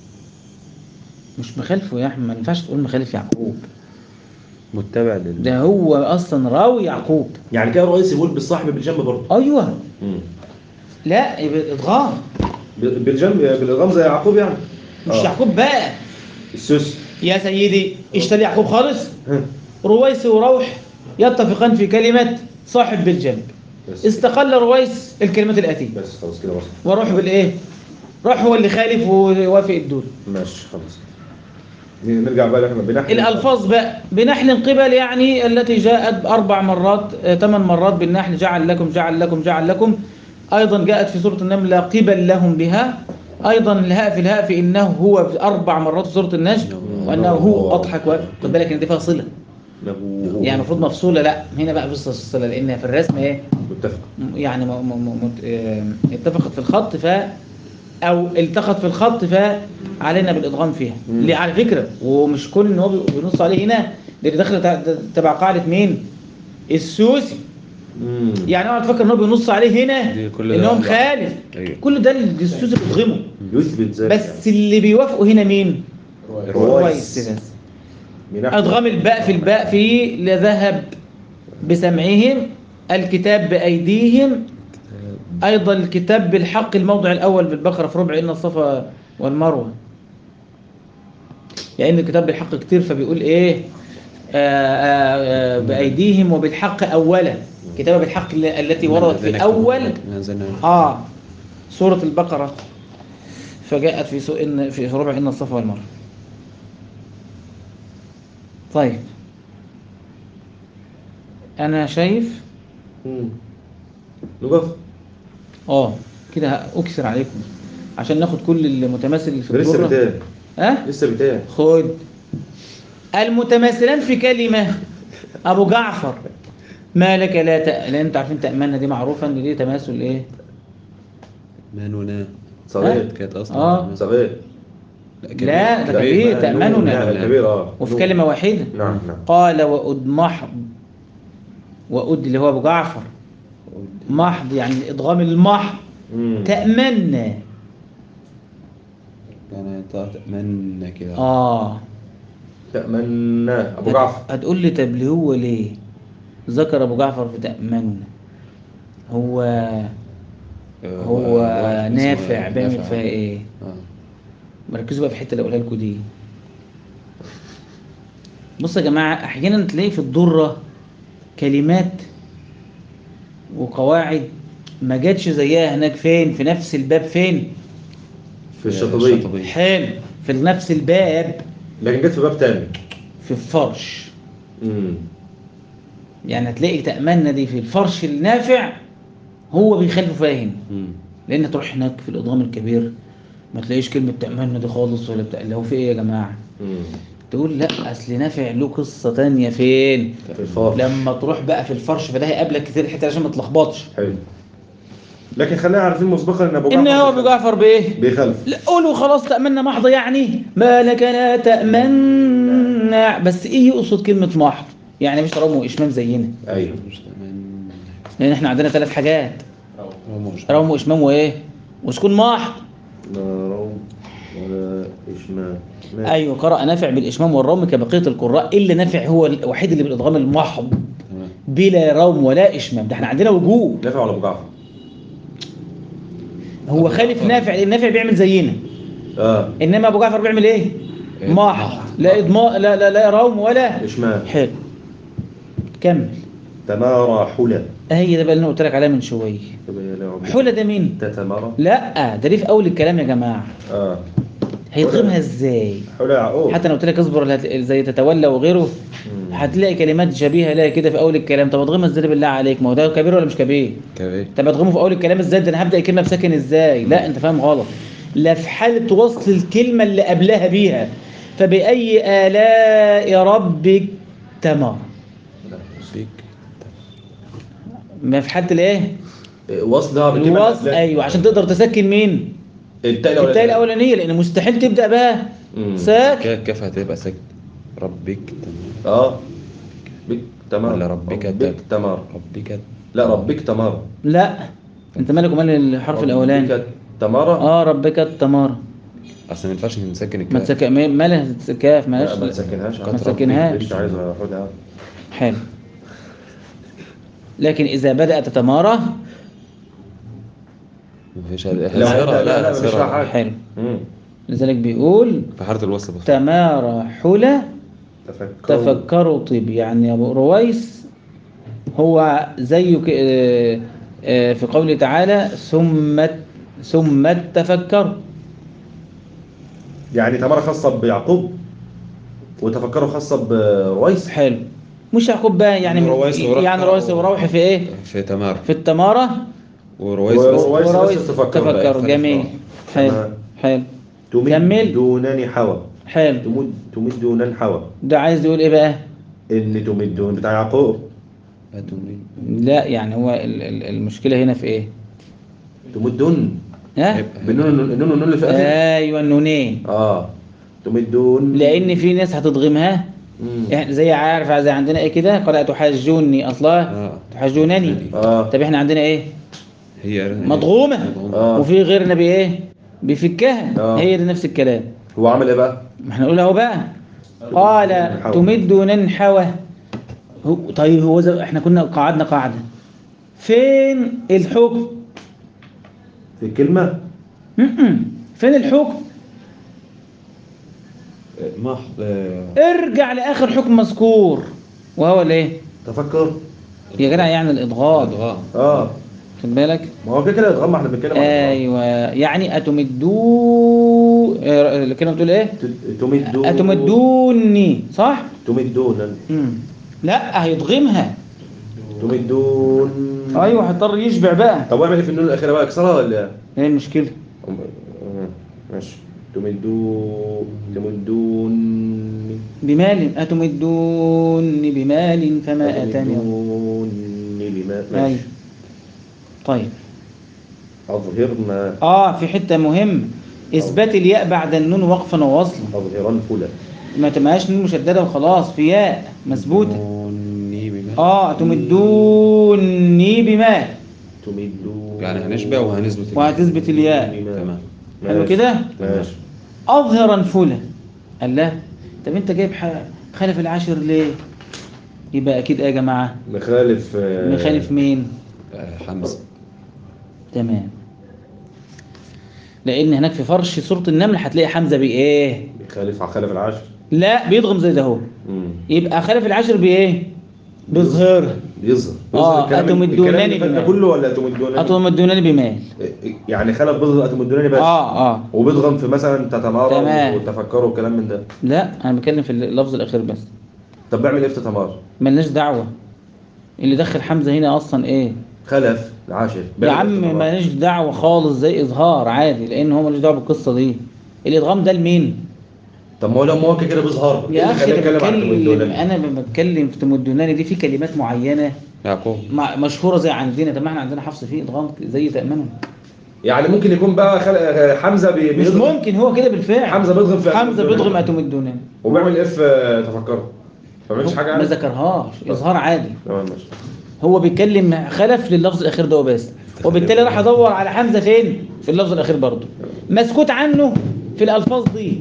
مش مخالفه يا أحمد ما ينفعش تقول مخالف يعقوب متبع لل ده هو أصلا راوي يعقوب يعني كده رويس يقول بالصاحب بالجنب برضه أيوه مم. لا يبقى إدغام ب- بالجنب بالادغام زي يعقوب يعني مش آه. يعقوب بقى السوس يا سيدي اشتري يعقوب خالص ها. رويس وروح يتفقان في كلمة صاحب بالجنب بس استقل رويس الكلمات الآتية بس خلاص كده وصل وروح بالإيه روح هو اللي خالف ووافق الدول ماشي خلاص نرجع بقى احنا بنحكي الألفاظ بقى بنحل قبل يعني التي جاءت أربع مرات آه، ثمان مرات بالنحل جعل لكم جعل لكم جعل لكم أيضا جاءت في سورة النمل لا قبل لهم بها أيضا الهاء في الهاء في إنه هو أربع مرات في سورة النجم وأنه هو أضحك و- خد بالك إن دي فيها صلة له يعني المفروض مفصولة لا هنا بقى بص الصلة لأن في الرسم إيه متفق م- يعني م- م- م- مت- آه، اتفقت في الخط ف او التقت في الخط فعلينا بالادغام فيها ليه على فكره ومش كل ان هو بي- بينص عليه هنا ده اللي داخل تع- تبع قاعده مين السوسي مم. يعني اقعد فاكر ان هو بينص عليه هنا دي كل ان ده هو لا. مخالف أيوة. كل ده اللي السوسي بيضغمه يثبت ذلك بس اللي بيوافقه هنا مين رويس. رويس بس من ناحية- ادغام الباء في الباء في لذهب بسمعهم الكتاب بايديهم أيضا الكتاب بالحق الموضع الأول بالبقرة في ربع إن الصفا والمروة لأن الكتاب بالحق كتير فبيقول إيه آه آه آه بأيديهم وبالحق أولا كتابة بالحق ال- التي وردت في أول ما نزلنا آه سورة البقرة فجاءت في سو إن في ربع إن الصفا والمروة طيب أنا شايف مم. نقف اه كده اكسر عليكم عشان ناخد كل المتماثل اللي في ده لسه الدرة بتاعي ها لسه بتاعي خد المتماثلان في كلمة ابو جعفر ما لك لا ت... لان انتوا عارفين تأمنا دي معروفة ان دي تماثل ايه مانونا صغير كانت اصلا آه. صغير لا ده كبير تأمننا لا، كبير اه وفي كلمة واحدة نعم نعم قال وأد محض وأد اللي هو ابو جعفر محض يعني الادغام المحض مم. تأمنا يعني تأمنا كده اه تأمنى أبو جعفر هتقول لي طب ليه هو ليه ذكر ابو جعفر في تأمننا هو هو نافع بيعمل فيها ايه اه مركزوا بقى في الحته اللي اقولها لكم دي بصوا يا جماعه احيانا تلاقي في الدره كلمات وقواعد ما جاتش زيها هناك فين في نفس الباب فين في الشاطبية حلو في نفس الباب لكن جت في باب تاني في الفرش مم. يعني هتلاقي تأمنا دي في الفرش النافع هو بيخالفه فاهم مم. لان تروح هناك في الادغام الكبير ما تلاقيش كلمه تأمنا دي خالص ولا بتاع اللي هو في ايه يا جماعه مم. تقول لا اصل نافع له قصه تانية فين في الفار لما تروح بقى في الفرش فده هيقابلك كتير الحته عشان ما تلخبطش حلو لكن خلينا عارفين مسبقا ان ابو جعفر ان هو ابو جعفر بايه بيخالف لا قولوا خلاص تأمنا محض يعني ما لك لا تأمنا بس ايه يقصد كلمة محض يعني مش رمو وإشمام زينا ايوه مش تأمن لأن احنا عندنا ثلاث حاجات رموش رمو وإشمام وإيه وسكون محض لا روم ولا اشمام ماشي. أيوة قرأ نافع بالإشمام والروم كبقية القراء إلا نافع هو الوحيد اللي بالإدغام المحض تمام بلا روم ولا إشمام ده احنا عندنا وجوب نافع ولا ابو جعفر هو خالف نافع لأن نافع بيعمل زينا اه إنما أبو جعفر بيعمل إيه؟ إيه؟ محض لا إضماء لا لا لا روم ولا اشمام حلو كمل تمارى حلى هي ده بقى اللي أنا قلت لك عليها من شويه طب يا لعب. حلى ده مين تتمارى لا ده ليه في اول الكلام يا جماعه اه هيضغمها ازاي حلى يعقوب حتى انا قلت لك اصبر لا ت- زي تتولى وغيره مم. هتلاقي كلمات شبيهه لها كده في اول الكلام طب اضغمها ازاي بالله عليك ما هو ده كبير ولا مش كبير كبير طب اضغمه في اول الكلام ازاي ده انا هبدا الكلمه بساكن ازاي لا انت فاهم غلط لا في حاله وصل الكلمه اللي قبلها بيها فباي الاء ربك تمام فيك ما في حاله الايه إيه، وصلها بالكلمة الوصل الأولى. ايوه عشان تقدر تسكن مين التاء الأولانية. التاء الاولانيه لان مستحيل تبدا بها مم. ساكن كا- كاف هتبقى ساكت ربك تمام اه بك تمر ولا ربك ربك تمر ربك لا ربك تمر لا انت مالك ومال الحرف الاولاني ربك تمر اه ربك التمارة اصل ما ينفعش نسكن ما الكاف تسك... ما- مالها كاف لا ما مالهاش تسكنهاش ما تسكنهاش. مش عايز اخدها حلو لكن اذا بدات تتمارى مفيش لا لا لا لا, لا مش فيها صغيرة. حاجه حلو مم. لذلك بيقول في حالة الوصل بس تمارى حلى تفكروا تفكروا طيب يعني ابو رويس هو زيه ك- آه، آه، في قوله تعالى ثم ثم تفكروا يعني تمر خاصه بيعقوب وتفكروا خاصه برويس حلو مش يعقوب بقى يعني رويس وروح- يعني رويس وروح في ايه في تمار في التمارة ورويس و- بس رويس بس ورويس تفكروا تفكروا بقى، جميل حلو تمام. حلو كمل. تمدونني حوا حلو تمد تمدونن حوا ده عايز يقول ايه بقى اللي تمدون بتاع يعقوب هتقولي لا يعني هو ال- ال- المشكلة هنا في ايه تمدون ها هيبقى- بالنون النون النون اللي في اخر ايوه النونين اه تمدون لان في ناس هتضغمها مم. احنا زي عارف زي عندنا ايه كده قال تحاجوني اصلا اه تحاجونني اه طب احنا عندنا ايه هي مضغومة اه وفي غيرنا بايه بيفكها آه. هي دي نفس الكلام هو عمل ايه بقى؟ ما احنا نقول اهو بقى قال نحو. تمد حوى هو طيب هو زي احنا كنا قعدنا قاعدة فين الحكم في الكلمه م-م. فين الحكم ما آه، ارجع لاخر حكم مذكور وهو الايه تفكر يا جدع يعني الادغام ادغام اه خد بالك ما هو كده كده اتغمى احنا بنتكلم عن الإضغام. ايوه يعني اتمدو آه، الكلمه بتقول ايه ت- تمدون اتمدوني صح تمدون مم. لا هيضغمها تمدون ايوه هيضطر يشبع بقى طب واعمل ايه في النون الاخيره بقى اكسرها ولا ايه المشكله آه، ماشي تمدون تمدون بمال اتمدوني بمال فما اتاني تمدوني بما ايوه ماشي طيب اظهرنا اه في حته مهمه اثبات الياء بعد النون وقفا ووصلا اظهرن فلا ما تبقاش نون مشدده وخلاص في ياء مثبوته تمني بما اه تمدوني بمال تمدون يعني هنشبع وهنثبت الياء. وهتثبت الياء بما. تمام حلو ماشي. كده ماشي اظهرا فلا قال لا طب انت جايب ح- خلف العاشر ليه يبقى اكيد ايه يا جماعه مخالف آه، مخالف مين آه، حمزة تمام لان هناك في فرش سوره النمل هتلاقي حمزه بايه مخالف خلف العشر لا بيضغم زي ده اهو مم. يبقى خلف العاشر بايه بيظهر بيظهر آه، بيظهر الكلام- أتمدونني الكلام اللي فات ده بما. كله ولا تمدونني اتمدونني بمال يعني خلف بيظهر اتمدونني بس اه اه وبيضغم في مثلا تتمارى تمام. وتفكروا والكلام من ده لا انا بتكلم في اللفظ الاخير بس طب بعمل ايه في تتمارى ملناش دعوه اللي دخل حمزه هنا اصلا ايه خلف العاشر يا بعمل عم إيه في تتمارى؟ ماليش دعوه خالص زي اظهار عادي لان هو ماليش دعوه بالقصه دي الادغام ده لمين طب ما هو لو ما هو كده بيظهر إيه يا اللي اخي خلاني ده اتكلم عن بتكلم تمدونني انا لما بتكلم في تمدناني دي في كلمات معينه يعقوب مع- مشهوره زي عندنا طب ما احنا عندنا حفص فيه ادغام زي تامنهم يعني ممكن يكون بقى خل... حمزه بي... مش بيضغم ممكن هو كده بالفعل حمزه بيضغم في حمزه أتمدونني. بيضغم اتمدناني وبيعمل ايه في تفكروا ما بيعملش حاجه ما يعني ذكرهاش اظهار عادي تمام ماشي هو بيتكلم خلف لللفظ الاخير ده بس وبالتالي راح ادور على حمزه فين في اللفظ الاخير برضه مسكوت عنه في الالفاظ دي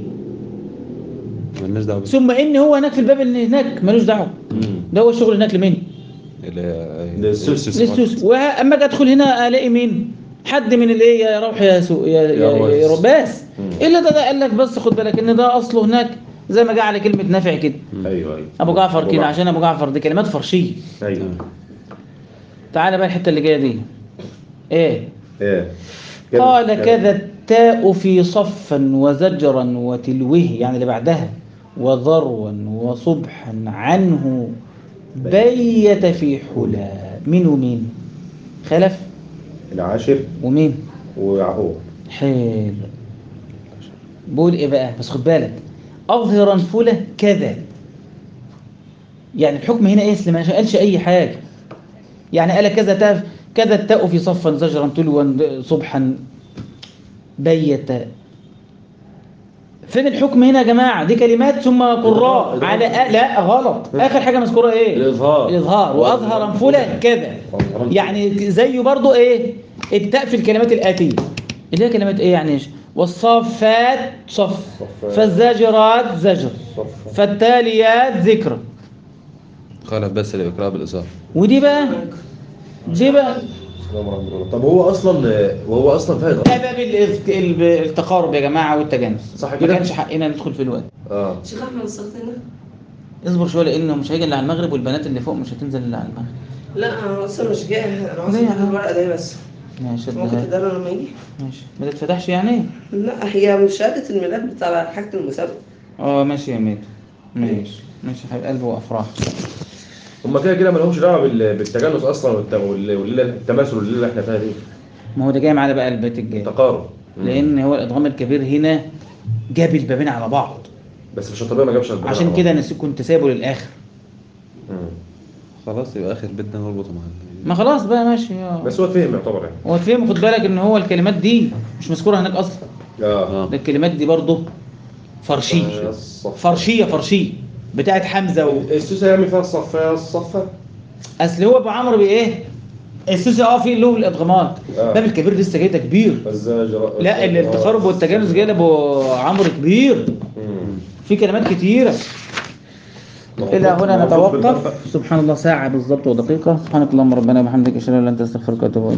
مالناش دعوه بيه. ثم ان هو هناك في الباب اللي هناك ملوش دعوه مم. ده هو الشغل هناك لمين ال- للسوس. السوس. للسوس واما اجي ادخل هنا الاقي مين حد من الايه يا روح يا سو يا, يا يا, رويس. يا رباس مم. الا ده, ده قال لك بس خد بالك ان ده اصله هناك زي ما جه على كلمه نافع كده ايوه ايوه ابو جعفر كده جعفر. عشان ابو جعفر دي كلمات فرشيه ايوه تمام. تعالى بقى الحته اللي جايه دي ايه ايه كده- قال كده. كذا التاء في صفا وزجرا وتلوه يعني اللي بعدها وذروا وصبحا عنه بيت في حلا مين ومين خلف العاشر ومين ويعقوب حلو بقول ايه بقى بس خد بالك اظهرا فله كذا يعني الحكم هنا ايه أصل ما قالش اي حاجه يعني قال كذا تاء كذا التاء في صفا زجرا تلوا صبحا بيت فين الحكم هنا يا جماعة دي كلمات ثم قراء الإظهار. على آ... لا غلط آخر حاجة مذكورة إيه الإظهار. الإظهار وأظهر انفلة كذا وأظهر يعني زيه برضو إيه التاء في الكلمات الآتية اللي هي كلمات إيه يعني إيش والصافات صف صفات. فالزاجرات زجر صف. فالتاليات ذكر خالف بس اللي بيقرأ بالإظهار ودي بقى دي بقى السلام ورحمة الله. طب هو اصلا وهو اصلا فيها ده إضغام. باب الإذ- ال- التقارب يا جماعة والتجانس صح ما كده؟ كانش حقنا ندخل في الوقت اه شيخ احمد السلطانة اصبر شويه لانه مش هيجي الا على المغرب والبنات اللي فوق مش هتنزل الا على المغرب لا انا اصلا مش جاي انا عاوز ليه يا أجيب عم؟ الورقه دي بس ماشي ممكن اديها تدار لما يجي ماشي ما تتفتحش يعني لا هي مش شهاده الميلاد بتاع حاجه المسابقه اه ماشي يا ميت ماشي ماشي يا حبيب قلبي وافراح هم كده كده ما لهمش دعوه بال- بالتجانس اصلا والت- وال- والليله التماثل والليله اللي احنا فيها دي ما هو ده جاي معانا بقى البيت الجاي تقارب مم. لان هو الادغام الكبير هنا جاب البابين على بعض بس في الشطبيه ما جابش البناء عشان طبعا. كده انا كنت سايبه للاخر مم. خلاص يبقى آخر بيت ده نربطه مع ما خلاص بقى ماشي اه بس هو اتفهم يعتبر يعني هو تفهم خد بالك ان هو الكلمات دي مش مذكوره هناك اصلا اه اه ده الكلمات دي برضه فرشيه آه، الصف. فرشيه فرشيه بتاعت حمزه و... السوسه يعمل فيها الصفه الصفه اصل هو ابو عمرو بايه السوسي اه فيه له الادغامات آه. باب الكبير لسه جاي ده كبير الزاجر لا اللي التقارب والتجانس جاي لابو عمرو كبير مم. في كلمات كتيره الى هنا نتوقف سبحان الله ساعه بالظبط ودقيقه سبحانك اللهم ربنا وبحمدك اشهد ان لا اله الا انت استغفرك واتوب اليك